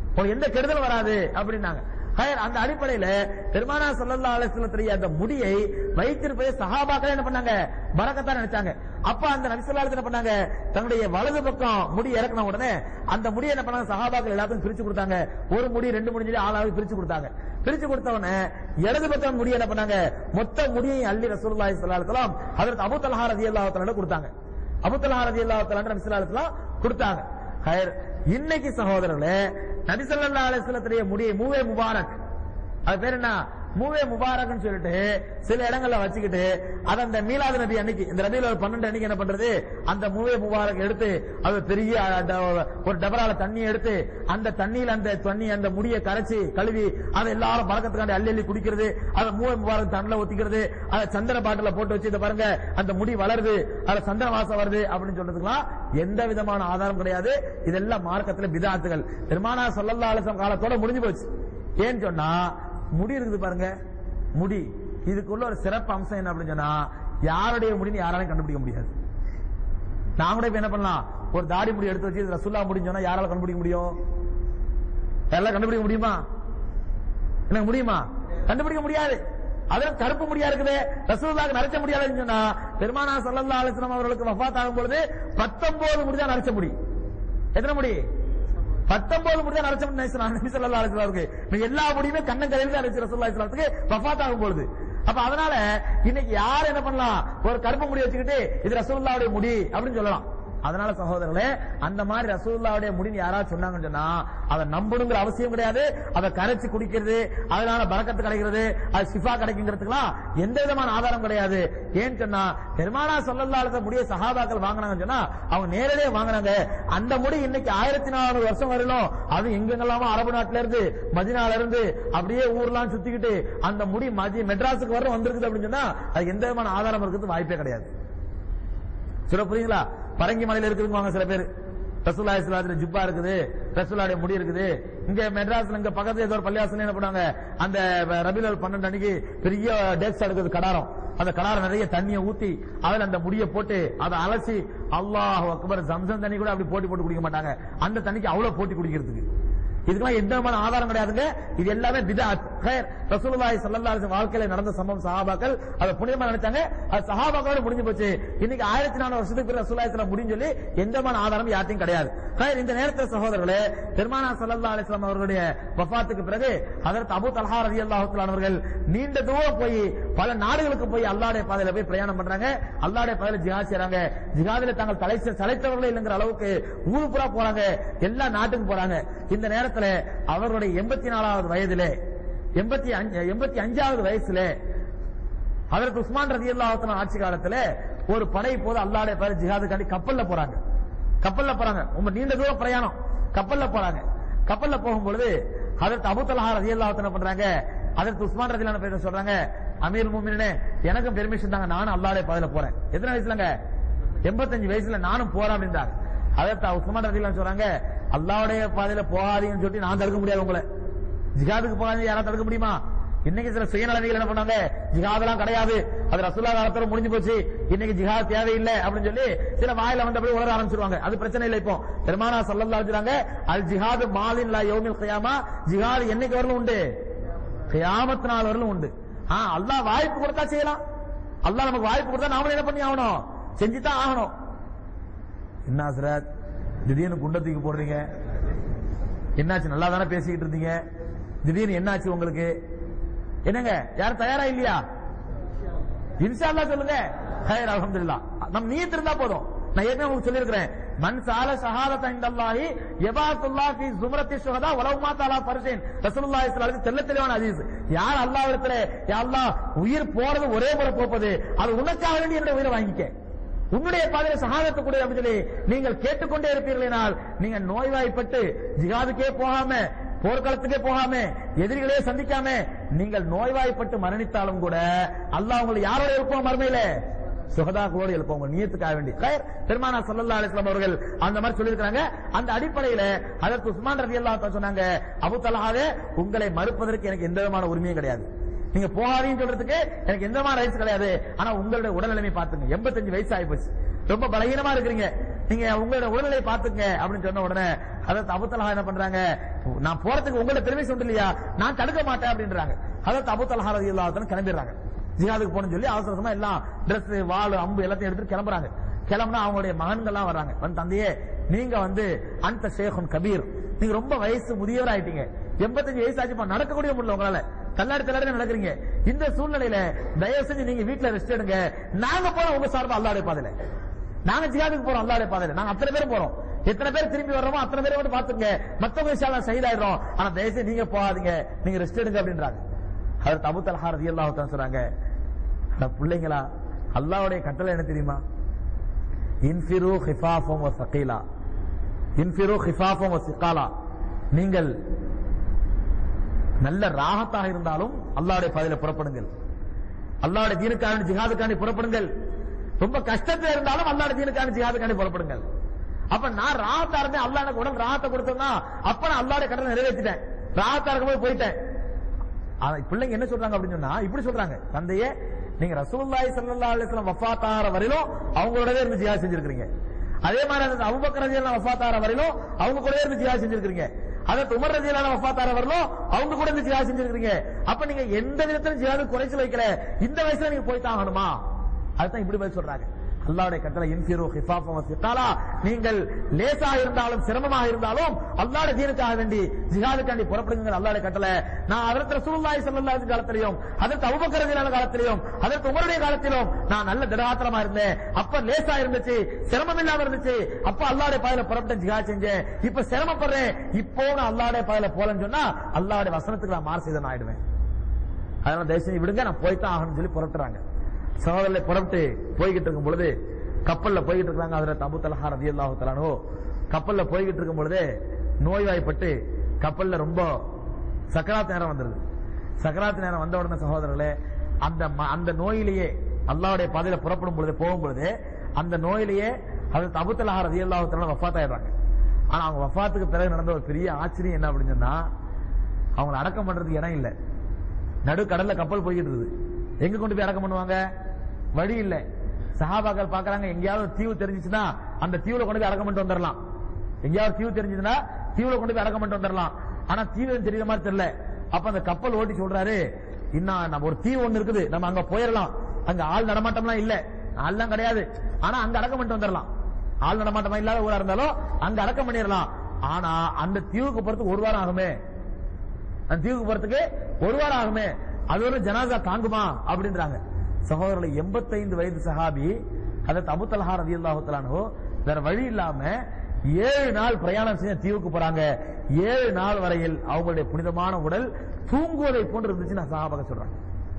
உங்களுக்கு எந்த கெடுதலும் வராது அப்படின்னாங்க ஹைர், அந்த அடிப்படையில பெருமானா ஸல்லல்லாஹு அலைஹி வஸல்லத்துடைய அந்த முடியை வைத்திருப்பதை சஹாபாக்கள் என்ன பண்ணாங்க பரக்கத்தா நினைச்சாங்க அப்ப அந்த நபி ஸல்லல்லாஹு அலைஹி வஸல்லம் என்ன பண்ணாங்க தன்னுடைய வலது பக்கம் முடி இறக்கின உடனே அந்த முடியை என்ன பண்ணாங்க சஹாபாக்கள் எல்லாத்துக்கும் பிரிச்சு கொடுத்தாங்க ஒரு முடி ரெண்டு முடி சொல்லி ஆளாவது பிரிச்சு கொடுத்தாங்க பிரிச்சு கொடுத்த உடனே இடது பக்கம் முடி என்ன பண்ணாங்க மொத்த முடியை அள்ளி ரசூலுல்லாஹி ஸல்லல்லாஹு அலைஹி வஸல்லம் ஹஜ்ரத் அபூ தல்ஹா ரலியல்லாஹு தஆலா கொடுத்தாங்க அபூ தல்ஹா ரலியல்லாஹு தஆலா நபி ஸல்லல்லாஹு அலைஹி வஸல்லம் கொடுத்தாங்க ஹைர் இன்னைக்கு சகோதரர்களே நபி ஸல்லல்லாஹு அலைஹி வஸல்லத்துடைய முடியை மூவே முபாரக் அது பேர் என்ன மூவே முபாரக்னு சொல்லிட்டு சில இடங்கள்ல வச்சுக்கிட்டு அது அந்த மீலாது நபி அன்னைக்கு இந்த ரபியில ஒரு பன்னெண்டு அன்னைக்கு என்ன பண்றது அந்த மூவே முபாரக் எடுத்து அது பெரிய அந்த ஒரு டபரால தண்ணி எடுத்து அந்த தண்ணியில அந்த தண்ணி அந்த முடியை கரைச்சு கழுவி அதை எல்லாரும் பழக்கத்துக்காண்டி அள்ளி அள்ளி குடிக்கிறது அதை மூவே முபாரக் தண்ணில ஊத்திக்கிறது அதை சந்தன பாட்டில போட்டு வச்சு இதை பாருங்க அந்த முடி வளருது அதுல சந்தன வாசம் வருது அப்படின்னு சொல்றதுக்கெல்லாம் எந்த விதமான ஆதாரம் கிடையாது இதெல்லாம் மார்க்கத்துல பிதாத்துகள் பெருமானா சொல்லல்லா அலிசம் காலத்தோட முடிஞ்சு போச்சு ஏன்னு சொன்னா முடி இருக்குது பாருங்க முடி இதுக்குள்ள ஒரு சிறப்பு அம்சம் என்ன அப்படின்னு சொன்னா யாருடைய முடின்னு யாராலையும் கண்டுபிடிக்க முடியாது நான் கூட இப்ப என்ன பண்ணலாம் ஒரு தாடி முடி எடுத்து வச்சு ரசுல்லா முடின்னு சொன்னா யாரால கண்டுபிடிக்க முடியும் யாரால கண்டுபிடிக்க முடியுமா எனக்கு முடியுமா கண்டுபிடிக்க முடியாது அதுல கருப்பு முடியா இருக்குது ரசூலுல்லாஹ்க்கு நரைச்ச முடியாதுன்னு சொன்னா பெருமானா ஸல்லல்லாஹு அலைஹி வஸல்லம் அவர்களுக்கு வஃபாத் ஆகும் பொழுது 19 முடி தான் நரைச்ச முடி எத்தனை முடி 19 முடி தான் நரைச்ச முடி நைஸ் நபி ஸல்லல்லாஹு அலைஹி வஸல்லம் நீ எல்லா முடியுமே கண்ணன் கரையில் தான் நரைச்ச ரசூலுல்லாஹி ஸல்லல்லாஹு அலைஹி வஸல்லத்துக்கு வஃபாத் ஆகும் பொழுது அப்ப அதனால இன்னைக்கு யார் என்ன பண்ணலாம் ஒரு கருப்பு முடி வச்சுக்கிட்டு இது ரசூலுல்லாஹ்வுடைய முடி அப்படின்னு சொல்லலாம் அதனால சகோதரர்களே அந்த மாதிரி ரசூலுல்லாவுடைய முடின்னு யாராவது சொன்னாங்கன்னு சொன்னா அதை நம்பணுங்கிற அவசியம் கிடையாது அதை கரைச்சு குடிக்கிறது அதனால பறக்கத்து கிடைக்கிறது அது சிஃபா கிடைக்குங்கிறதுக்குலாம் எந்த விதமான ஆதாரம் கிடையாது ஏன்னு சொன்னா பெருமானா சொல்லல்லாத முடிய சஹாபாக்கள் வாங்கினாங்கன்னு சொன்னா அவங்க நேரடியாக வாங்கினாங்க அந்த முடி இன்னைக்கு ஆயிரத்தி நானூறு வருஷம் வரலும் அது எங்கெங்கெல்லாமோ அரபு நாட்டுல இருந்து மதினால இருந்து அப்படியே ஊர்லாம் சுத்திக்கிட்டு அந்த முடி மதி மெட்ராஸுக்கு வர வந்திருக்குது அப்படின்னு சொன்னா அது எந்த விதமான ஆதாரம் இருக்கிறது வாய்ப்பே கிடையாது சொல்ல புரியுங்களா பரங்கி மலையில இருக்குதுங்க சில பேர் ரசூல்லா இஸ்லாத்துல ஜிப்பா இருக்குது ரசூலாடைய முடி இருக்குது இங்க மெட்ராஸ்ல இங்க பக்கத்துல ஏதோ ஒரு பள்ளியாசனம் என்ன பண்ணாங்க அந்த ரபிலல் பன்னெண்டு அன்னைக்கு பெரிய டேக்ஸ் எடுக்குது கடாரம் அந்த கடாரம் நிறைய தண்ணியை ஊத்தி அதுல அந்த முடிய போட்டு அதை அலசி அல்லாஹ் அக்பர் ஜம்சம் தண்ணி கூட அப்படி போட்டி போட்டு குடிக்க மாட்டாங்க அந்த தண்ணிக்கு அவ்வளவு போட்டி குடிக்கிறதுக்கு இதுக்கெல்லாம் எந்த விதமான ஆதாரம் கிடையாதுங்க இது எல்லாமே பிதாத் ஹைர் ரசூலுல்லாஹி ஸல்லல்லாஹு அலைஹி வாழ்க்கையில நடந்த சம்பவம் சஹாபாக்கள் அதை புனிதமா நினைச்சாங்க அது சஹாபாக்களோட முடிஞ்சு போச்சு இன்னைக்கு ஆயிரத்தி நானூறு வருஷத்துக்கு பிறகு ரசூலுல்லாஹி ஸல்லல்லாஹு முடிஞ்சு சொல்லி எந்த விதமான ஆதாரம் யார்ட்டையும் கிடையாது ஹைர் இந்த நேரத்தில் சகோதரர்களே பெருமானா ஸல்லல்லாஹு அலைஹி வஸல்லம் அவர்களுடைய வஃபாத்துக்கு பிறகு ஹஜரத் அபூ தல்ஹா ரலியல்லாஹு தஆலா அவர்கள் நீண்ட தூரம் போய் பல நாடுகளுக்கு போய் அல்லாஹ்வுடைய பாதையில போய் பிரயாணம் பண்றாங்க அல்லாஹ்வுடைய பாதையில ஜிஹாத் செய்றாங்க ஜிஹாதில தாங்கள் தலை தலைத்தவர்களே இல்லைங்கிற அளவுக்கு ஊரு பூரா போறாங்க எல்லா நாட்டுக்கு போறாங்க இந்த நேரத்துல அவர்களுடைய எண்பத்தி நாலாவது வயதிலே எண்பத்தி எண்பத்தி அஞ்சாவது வயசுல அதற்கு உஸ்மான் ரதி அல்லாஹத்தன ஆட்சி காலத்துல ஒரு படை போது அல்லாடைய பேர் ஜிஹாதுக்காண்டி கப்பல்ல போறாங்க கப்பல்ல போறாங்க ரொம்ப நீண்ட தூரம் பிரயாணம் கப்பல்ல போறாங்க கப்பல்ல போகும்பொழுது அதற்கு அபுத்தலஹா ரதி அல்லாஹத்தன பண்றாங்க அதற்கு உஸ்மான் ரதி பேர் சொல்றாங்க அமீர் மூமினே எனக்கும் பெர்மிஷன் தாங்க நானும் அல்லாடைய பாதையில போறேன் எத்தனை வயசுலங்க எண்பத்தஞ்சு வயசுல நானும் போறேன் அப்படின்றாங்க அதற்கு உஸ்மான் ரதி சொல்றாங்க அல்லாவுடைய பாதையில போகாதீங்கன்னு சொல்லிட்டு நான் தடுக்க முடியாது உங்களை ஜிகாதுக்கு போகாதீங்க யாராவது தடுக்க முடியுமா இன்னைக்கு சில சுயநலவிகள் என்ன பண்ணாங்க ஜிஹாதெல்லாம் கிடையாது அது ரசூல்லா காலத்தோட முடிஞ்சு போச்சு இன்னைக்கு ஜிஹாத் தேவையில்லை அப்படின்னு சொல்லி சில வாயில வந்தபடி உலர ஆரம்பிச்சிருவாங்க அது பிரச்சனை இல்லை இப்போ பெருமானா சல்லல்லா வச்சுறாங்க அல் ஜிஹாது மாலின் லா யௌமில் கியாமா ஜிஹாத் என்னைக்கு வரலும் உண்டு கியாமத் நாள் வரலும் உண்டு ஆ அல்லாஹ் வாய்ப்பு கொடுத்தா செய்யலாம் அல்லாஹ் நமக்கு வாய்ப்பு கொடுத்தா நாமளும் என்ன பண்ணி ஆகணும் செஞ்சுதான் ஆகணும் என்ன ஹசரத் திடீர்னு குண்ட தூக்கி போடுறீங்க என்னாச்சு நல்லா தானே பேசிக்கிட்டு இருந்தீங்க திடீர்னு என்னாச்சு உங்களுக்கு என்னங்க யாரும் தயாரா இல்லையா இன்ஷா அல்லாஹ் சொல்லுங்க ஹைர் அல்ஹம்துலில்லாஹ் நம்ம நீயத் இருந்தா போதும் நான் ஏற்கனவே உங்களுக்கு சொல்லியிருக்கிறேன் மன் சால ஷஹாதத இந்தல்லாஹி யபாத்துல்லாஹ் ஃபீ ஜும்ரத்தி ஷுஹதா வலவ் மாத அலா ஃபர்ஷின் ரசூலுல்லாஹி ஸல்லல்லாஹு அலைஹி தெல்ல தெளிவான ஹதீஸ் யார் அல்லாஹ் இடத்துல யா அல்லாஹ் உயிர் போறது ஒரே முறை போப்பது அது உனக்காக வேண்டி என்னுடைய உயிரை வாங்கிக்க உன்னுடைய பாதையில சகாதத்து கூட அப்படின்னு சொல்லி நீங்கள் கேட்டுக்கொண்டே இருப்பீர்களால் நீங்க நோய்வாய்ப்பட்டு ஜிகாதுக்கே போகாம போர்க்களத்துக்கே போகாம எதிரிகளே சந்திக்காம நீங்கள் நோய்வாய்ப்பட்டு மரணித்தாலும் கூட அல்லாஹ் உங்களை யாரோட இருப்போம் மறுமையில சுகதாக்களோடு எழுப்போம் உங்க நியத்துக்காக வேண்டி கயர் பெருமானா சல்லல்லா அலிஸ்லாம் அவர்கள் அந்த மாதிரி சொல்லியிருக்காங்க அந்த அடிப்படையில அதற்கு உஸ்மான் ரதி அல்லா சொன்னாங்க அபு தலஹாவே உங்களை மறுப்பதற்கு எனக்கு எந்த விதமான உரிமையும் கிடையாது நீங்க போகாதீங்கன்னு சொல்றதுக்கு எனக்கு எந்த மாதிரி ரைட்ஸ் கிடையாது ஆனா உங்களுடைய உடல்நிலைமை பாத்துங்க எண்பத்தஞ்சு வயசு ஆயிப்போச்சு ரொம்ப பலகீனமா இருக்கிறீங்க நீங்க உங்களோட உடல்நிலை பாத்துங்க அப்படின்னு சொன்ன உடனே அதற்கு அபுத்தலஹா என்ன பண்றாங்க நான் போறதுக்கு உங்களோட பெருமிஷன் உண்டு இல்லையா நான் தடுக்க மாட்டேன் அப்படின்றாங்க அதற்கு அபுத்தலஹா ரதி இல்லாதன்னு கிளம்பிடுறாங்க ஜிஹாதுக்கு போகணும்னு சொல்லி அவசர அவசரமா எல்லாம் Dress வாள் அம்பு எல்லாத்தையும் எடுத்துட்டு கிளம்புறாங்க கிளம்புனா அவங்களுடைய மகன்கள்லாம் வர்றாங்க வந்து தந்தையே நீங்க வந்து அந்த ஷேகுன் கபீர் நீங்க ரொம்ப வயசு முதியவர் ஆயிட்டீங்க எண்பத்தஞ்சு வயசு ஆச்சு இப்ப நடக்கக்கூடிய முடியல உங்களால தள்ளாடி தள்ளாடி நடக்கிறீங்க இந்த சூழ்நிலையில தயவு செஞ்சு நீங்க வீட்டுல ரெஸ்ட் எடுங்க நாங்க போறோம் உங்க சார்பா அல்லாடைய பாதையில நாங்க ஜிஹாதுக்கு போறோம் அல்லாடைய பாதையில நாங்க அத்தனை பேரும் போறோம் எத்தனை பேர் திரும்பி வர்றோமோ அத்தனை பேரை மட்டும் பாத்துங்க மத்தவங்க விஷயம் சைடாயிடும் ஆனா தயவு செஞ்சு நீங்க போகாதீங்க நீங்க ரெஸ்ட் எடுங்க அப்படின்றாங்க அவர் தபு தல்ஹா ரதி அல்லாஹ் சொல்றாங்க அட பிள்ளைங்களா அல்லாஹ்வுடைய கட்டளை என்ன தெரியுமா இன்ஃபிரு ஹிஃபாஃபம் வ சகீலா இன்ஃபிரு ஹிஃபாஃபம் வ சிகாலா நீங்கள் நல்ல ராகத்தாக இருந்தாலும் அல்லாஹ்வுடைய பாதையில புறப்படுங்கள் அல்லாஹ்வுடைய தீனுக்கான ஜிஹாதுக்காண்டி புறப்படுங்கள் ரொம்ப கஷ்டத்துல இருந்தாலும் அல்லாஹ்வுடைய தீனுக்கான ஜிஹாதுக்காண்டி புறப்படுங்கள் அப்ப நான் ராகத்தா இருந்தேன் அல்லாஹ் எனக்கு உடல் ராகத்தை கொடுத்தா அப்ப நான் அல்லாஹ்வுடைய கடலை நிறைவேற்றிட்டேன் ராகத்தா இருக்கும்போது போயிட்டேன் ஆனா பிள்ளைங்க என்ன சொல்றாங்க அப்படின்னு சொன்னா இப்படி சொல்றாங்க தந்தையே நீங்க ரசூலுல்லாஹி ஸல்லல்லாஹு அலைஹி வஸல்லம் வஃபாத் ஆகிற வரையிலும் அவங்களோடவே இருந்து ஜிஹாத் செஞ்சிருக்கீங்க அதே மாதிரி அந்த அபூபக்கர் ரலியல்லாஹு வஃபாத் ஆகிற வரையிலும் அவங்க கூடவே இருந்து ஜிஹாத் செஞ்சிருக்கீங்க அதற்கு உமர் ரலியல்லாஹு வஃபாத் ஆகிற வரையிலும் அவங்க கூட இருந்து ஜிஹாத் செஞ்சிருக்கீங்க அப்ப நீங்க எந்த விதத்திலும் ஜிஹாத் குறைச்சு வைக்கல இந்த வயசுல நீங்க போய் தான் ஆகணுமா அதுதான் இப்படி பதில் சொல்றாங்க அல்லாஹ்வுடைய கட்டளை இன்ஃபிரு ஹிஃபாஃபம் வசித்தாலா நீங்கள் லேசாக இருந்தாலும் சிரமமாக இருந்தாலும் அல்லாஹ்வுடைய தீனுக்காக வேண்டி ஜிஹாதுக்காண்டி புறப்படுங்க அல்லாஹ்வுடைய கட்டளை நான் அதற்கு ரசூலுல்லாஹி ஸல்லல்லாஹு அலைஹி காலத்திலையும் அதற்கு அபூபக்கர் ரலியல்லாஹு காலத்திலையும் அதற்கு உமருடைய காலத்திலும் நான் நல்ல திடகாத்திரமா இருந்தேன் அப்ப லேசா இருந்துச்சு சிரமம் இல்லாம இருந்துச்சு அப்ப அல்லாஹ்வுடைய பாதையில புறப்பட்டு ஜிஹாத் செஞ்சேன் இப்ப சிரமப்படுறேன் இப்போ நான் அல்லாஹ்வுடைய பாதையில போலன்னு சொன்னா அல்லாஹ்வுடைய வசனத்துக்கு நான் மாறு செய்தன் ஆயிடுவேன் அதனால தயவு செஞ்சு விடுங்க நான் போய்தான் ஆகணும்னு சொல்லி புறட்டுறாங்க சகோதரர்களை புறப்பட்டு போய்கிட்டு இருக்கும் பொழுது கப்பல்ல போய்கிட்டு இருக்காங்க அதுல தபு தலஹா ரதி அல்லாஹு கப்பல்ல போய்கிட்டு இருக்கும் பொழுது நோய்வாய்ப்பட்டு கப்பல்ல ரொம்ப சக்கராத்து நேரம் வந்துருது சக்கராத்து நேரம் வந்த உடனே சகோதரர்களே அந்த ம- அந்த நோயிலேயே அல்லாஹ்வுடைய பாதையில புறப்படும் பொழுது போகும் பொழுது அந்த நோயிலேயே அது தபு தலஹா ரதி அல்லாஹு வஃபாத் ஆயிடுறாங்க ஆனா அவங்க வஃபாத்துக்கு பிறகு நடந்த ஒரு பெரிய ஆச்சரியம் என்ன அப்படின்னு சொன்னா அவங்களை அடக்கம் பண்றதுக்கு இடம் இல்லை நடு கடல்ல கப்பல் போய்கிட்டு இருக்குது எங்க கொண்டு போய் அடக்கம் பண்ணுவாங்க வழி இல்ல சஹாபாக்கள் பாக்குறாங்க எங்கேயாவது ஒரு தீவு தெரிஞ்சுச்சுன்னா அந்த தீவுல கொண்டு போய் அடக்கம் பண்ணிட்டு வந்துடலாம் எங்கேயாவது தீவு தெரிஞ்சதுன்னா தீவுல கொண்டு போய் அடக்கம் பண்ணிட்டு வந்துடலாம் ஆனா தீவு தெரியற மாதிரி தெரியல அப்ப அந்த கப்பல் ஓட்டி சொல்றாரு இன்னும் நம்ம ஒரு தீவு ஒண்ணு இருக்குது நம்ம அங்க போயிடலாம் அங்க ஆள் நடமாட்டம்லாம் இல்ல ஆள்லாம் கிடையாது ஆனா அங்க அடக்கம் பண்ணிட்டு வந்துடலாம் ஆள் நடமாட்டமா இல்லாத ஊரா இருந்தாலும் அங்க அடக்கம் பண்ணிடலாம் ஆனா அந்த தீவுக்கு போறதுக்கு ஒரு வாரம் ஆகுமே அந்த தீவுக்கு போறதுக்கு ஒரு வாரம் ஆகுமே அது ஒரு ஜனாசா தாங்குமா அப்படின்றாங்க சகோதரர்களை 85 வயது சஹாபி அதற்கு அபு தல்ஹா ரலியல்லாஹு தஆலாஹு வேற வழி இல்லாம ஏழு நாள் பிரயாணம் செஞ்ச தீவுக்கு போறாங்க ஏழு நாள் வரையில் அவங்களுடைய புனிதமான உடல் தூங்குவதை போன்று இருந்துச்சுன்னு சஹாபாக சொல்றாங்க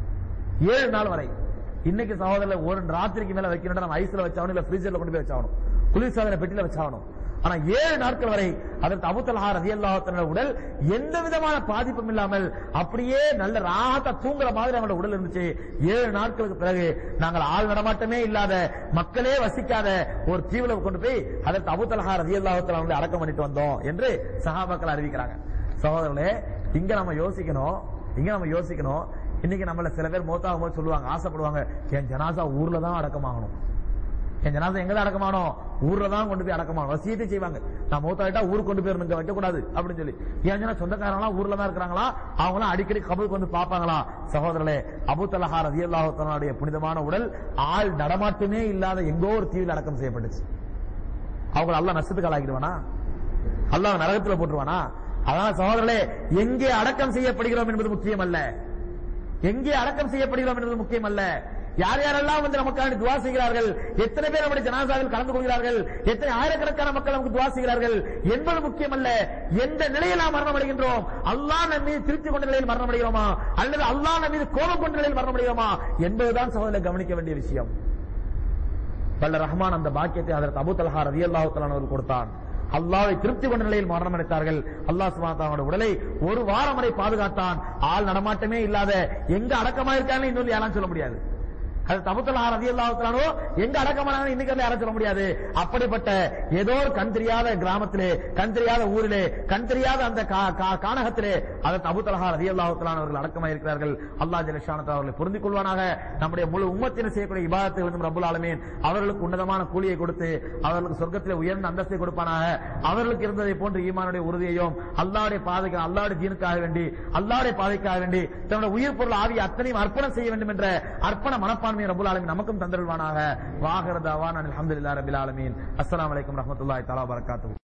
ஏழு நாள் வரை இன்னைக்கு சகோதரர் ஒரு ராத்திரிக்கு மேல வைக்கணும் நம்ம ஐஸ்ல வச்சாகணும் இல்ல ஃப்ரீசர்ல கொண்டு போய் வச்சாகணும் குளிர்சாதன பெட்டியில வச்சாகணும் ஆனா ஏழு நாட்கள் வரை அதற்கு அபுத்தல்ஹா ரதியல்லாஹு உடல் எந்த விதமான பாதிப்பும் இல்லாமல் அப்படியே நல்ல ராகத்தா தூங்குற மாதிரி அவங்களோட உடல் இருந்துச்சு ஏழு நாட்களுக்கு பிறகு நாங்கள் ஆள் நடமாட்டமே இல்லாத மக்களே வசிக்காத ஒரு தீவுல கொண்டு போய் அதற்கு அபுத்தல்ஹா ரதியல்லாஹு அவங்களை அடக்கம் பண்ணிட்டு வந்தோம் என்று சஹாபாக்கள் அறிவிக்கிறாங்க சகோதரர்களே இங்க நம்ம யோசிக்கணும் இங்க நம்ம யோசிக்கணும் இன்னைக்கு நம்மள சில பேர் மௌத்தாகும் போது சொல்லுவாங்க ஆசைப்படுவாங்க என் ஜனாசா ஊர்ல தான் அடக்கமாகணும் என் ஜனாசா எங்க தான் அடக்கமாகணும் ஊர்ல தான் கொண்டு போய் அடக்கமாகணும் வசியத்தை செய்வாங்க நான் மௌத்தாயிட்டா ஊருக்கு கொண்டு போயிருந்துங்க வைக்க கூடாது அப்படின்னு சொல்லி ஏன் சொன்னா சொந்தக்காரங்களா ஊர்ல தான் இருக்கிறாங்களா அவங்களாம் அடிக்கடி கபலுக்கு வந்து பாப்பாங்களா சகோதரர்களே அபு தலஹா ரதியல்லாஹுடைய புனிதமான உடல் ஆள் நடமாட்டமே இல்லாத எங்கோ ஒரு தீவில் அடக்கம் செய்யப்பட்டுச்சு அவங்களை அல்லாஹ் நஷ்டத்துக்கு ஆளாக்கிடுவானா அல்லாஹ் நரகத்துல போட்டுருவானா அதனால சகோதரர்களே எங்கே அடக்கம் செய்யப்படுகிறோம் என்பது முக்கியம் அல்ல எங்கே அடக்கம் செய்யப்படுகிறோம் என்பது முக்கியம் அல்ல யார் யாரெல்லாம் வந்து நமக்காக துவா செய்கிறார்கள் எத்தனை பேர் நம்முடைய ஜனாசாவில் கலந்து கொள்கிறார்கள் எத்தனை ஆயிரக்கணக்கான மக்கள் நமக்கு துவா செய்கிறார்கள் என்பது முக்கியம் அல்ல எந்த நிலையில் நாம் மரணம் அடைகின்றோம் அல்லாஹ் நம் மீது திருப்தி கொண்ட நிலையில் மரணம் அடைகிறோமா அல்லது அல்லாஹ் நம் மீது கோபம் கொண்ட நிலையில் மரணம் அடைகிறோமா என்பதுதான் சகோதரர் கவனிக்க வேண்டிய விஷயம் வல்ல ரஹ்மான் அந்த பாக்கியத்தை அதற்கு அபு தலஹா ரதி அவர்கள் கொடுத்தான் அல்லாவை திருப்தி கொண்ட நிலையில் மரணம் அடைத்தார்கள் அல்லாஹ் சுமாத்தாவோட உடலை ஒரு வாரம் வரை பாதுகாத்தான் ஆள் நடமாட்டமே இல்லாத எங்க அடக்கமா இருக்காங்க இன்னொரு யாரும் சொல்ல முடியாது அது தபுத்தலா ரதி அல்லாஹாலோ எங்க அடக்கமானாங்க இன்னைக்கு வந்து யாரும் சொல்ல முடியாது அப்படிப்பட்ட ஏதோ ஒரு கண் தெரியாத கிராமத்திலே கண் தெரியாத ஊரிலே கண் தெரியாத அந்த கா- கா- கானகத்திலே அது தபுத்தலஹா ரதி அல்லாஹாலான் அவர்கள் அடக்கமாக இருக்கிறார்கள் அல்லாஹ் ஜலஷானத் அவர்களை பொருந்திக் கொள்வானாக நம்முடைய முழு உம்மத்தினர் செய்யக்கூடிய இபாதத்தை வந்து ரபுல் ஆலமீன் அவர்களுக்கு உன்னதமான கூலியை கொடுத்து அவர்களுக்கு சொர்க்கத்திலே உயர்ந்த அந்தஸ்தை கொடுப்பானாக அவர்களுக்கு இருந்ததை போன்று ஈமானுடைய உறுதியையும் அல்லாவுடைய பாதைக்கு அல்லாவுடைய ஜீனுக்காக வேண்டி அல்லாவுடைய பாதைக்காக வேண்டி தன்னுடைய உயிர் பொருள் ஆவி அத்தனையும் அர்ப்பணம் செய்ய வேண்டும் என்ற அர்ப்பண மனப்பான்மை ரபுல் ஆலமீன் நமக்கும் தந்தருள்வானாக வாகரதாவான் அல்ஹம்துலில்லாஹி ரபில் ஆலமீன் அஸ்ஸலாமு அலைக்கும் ரஹ்மத்துல்லாஹி தஆலா வபரகாத்துஹு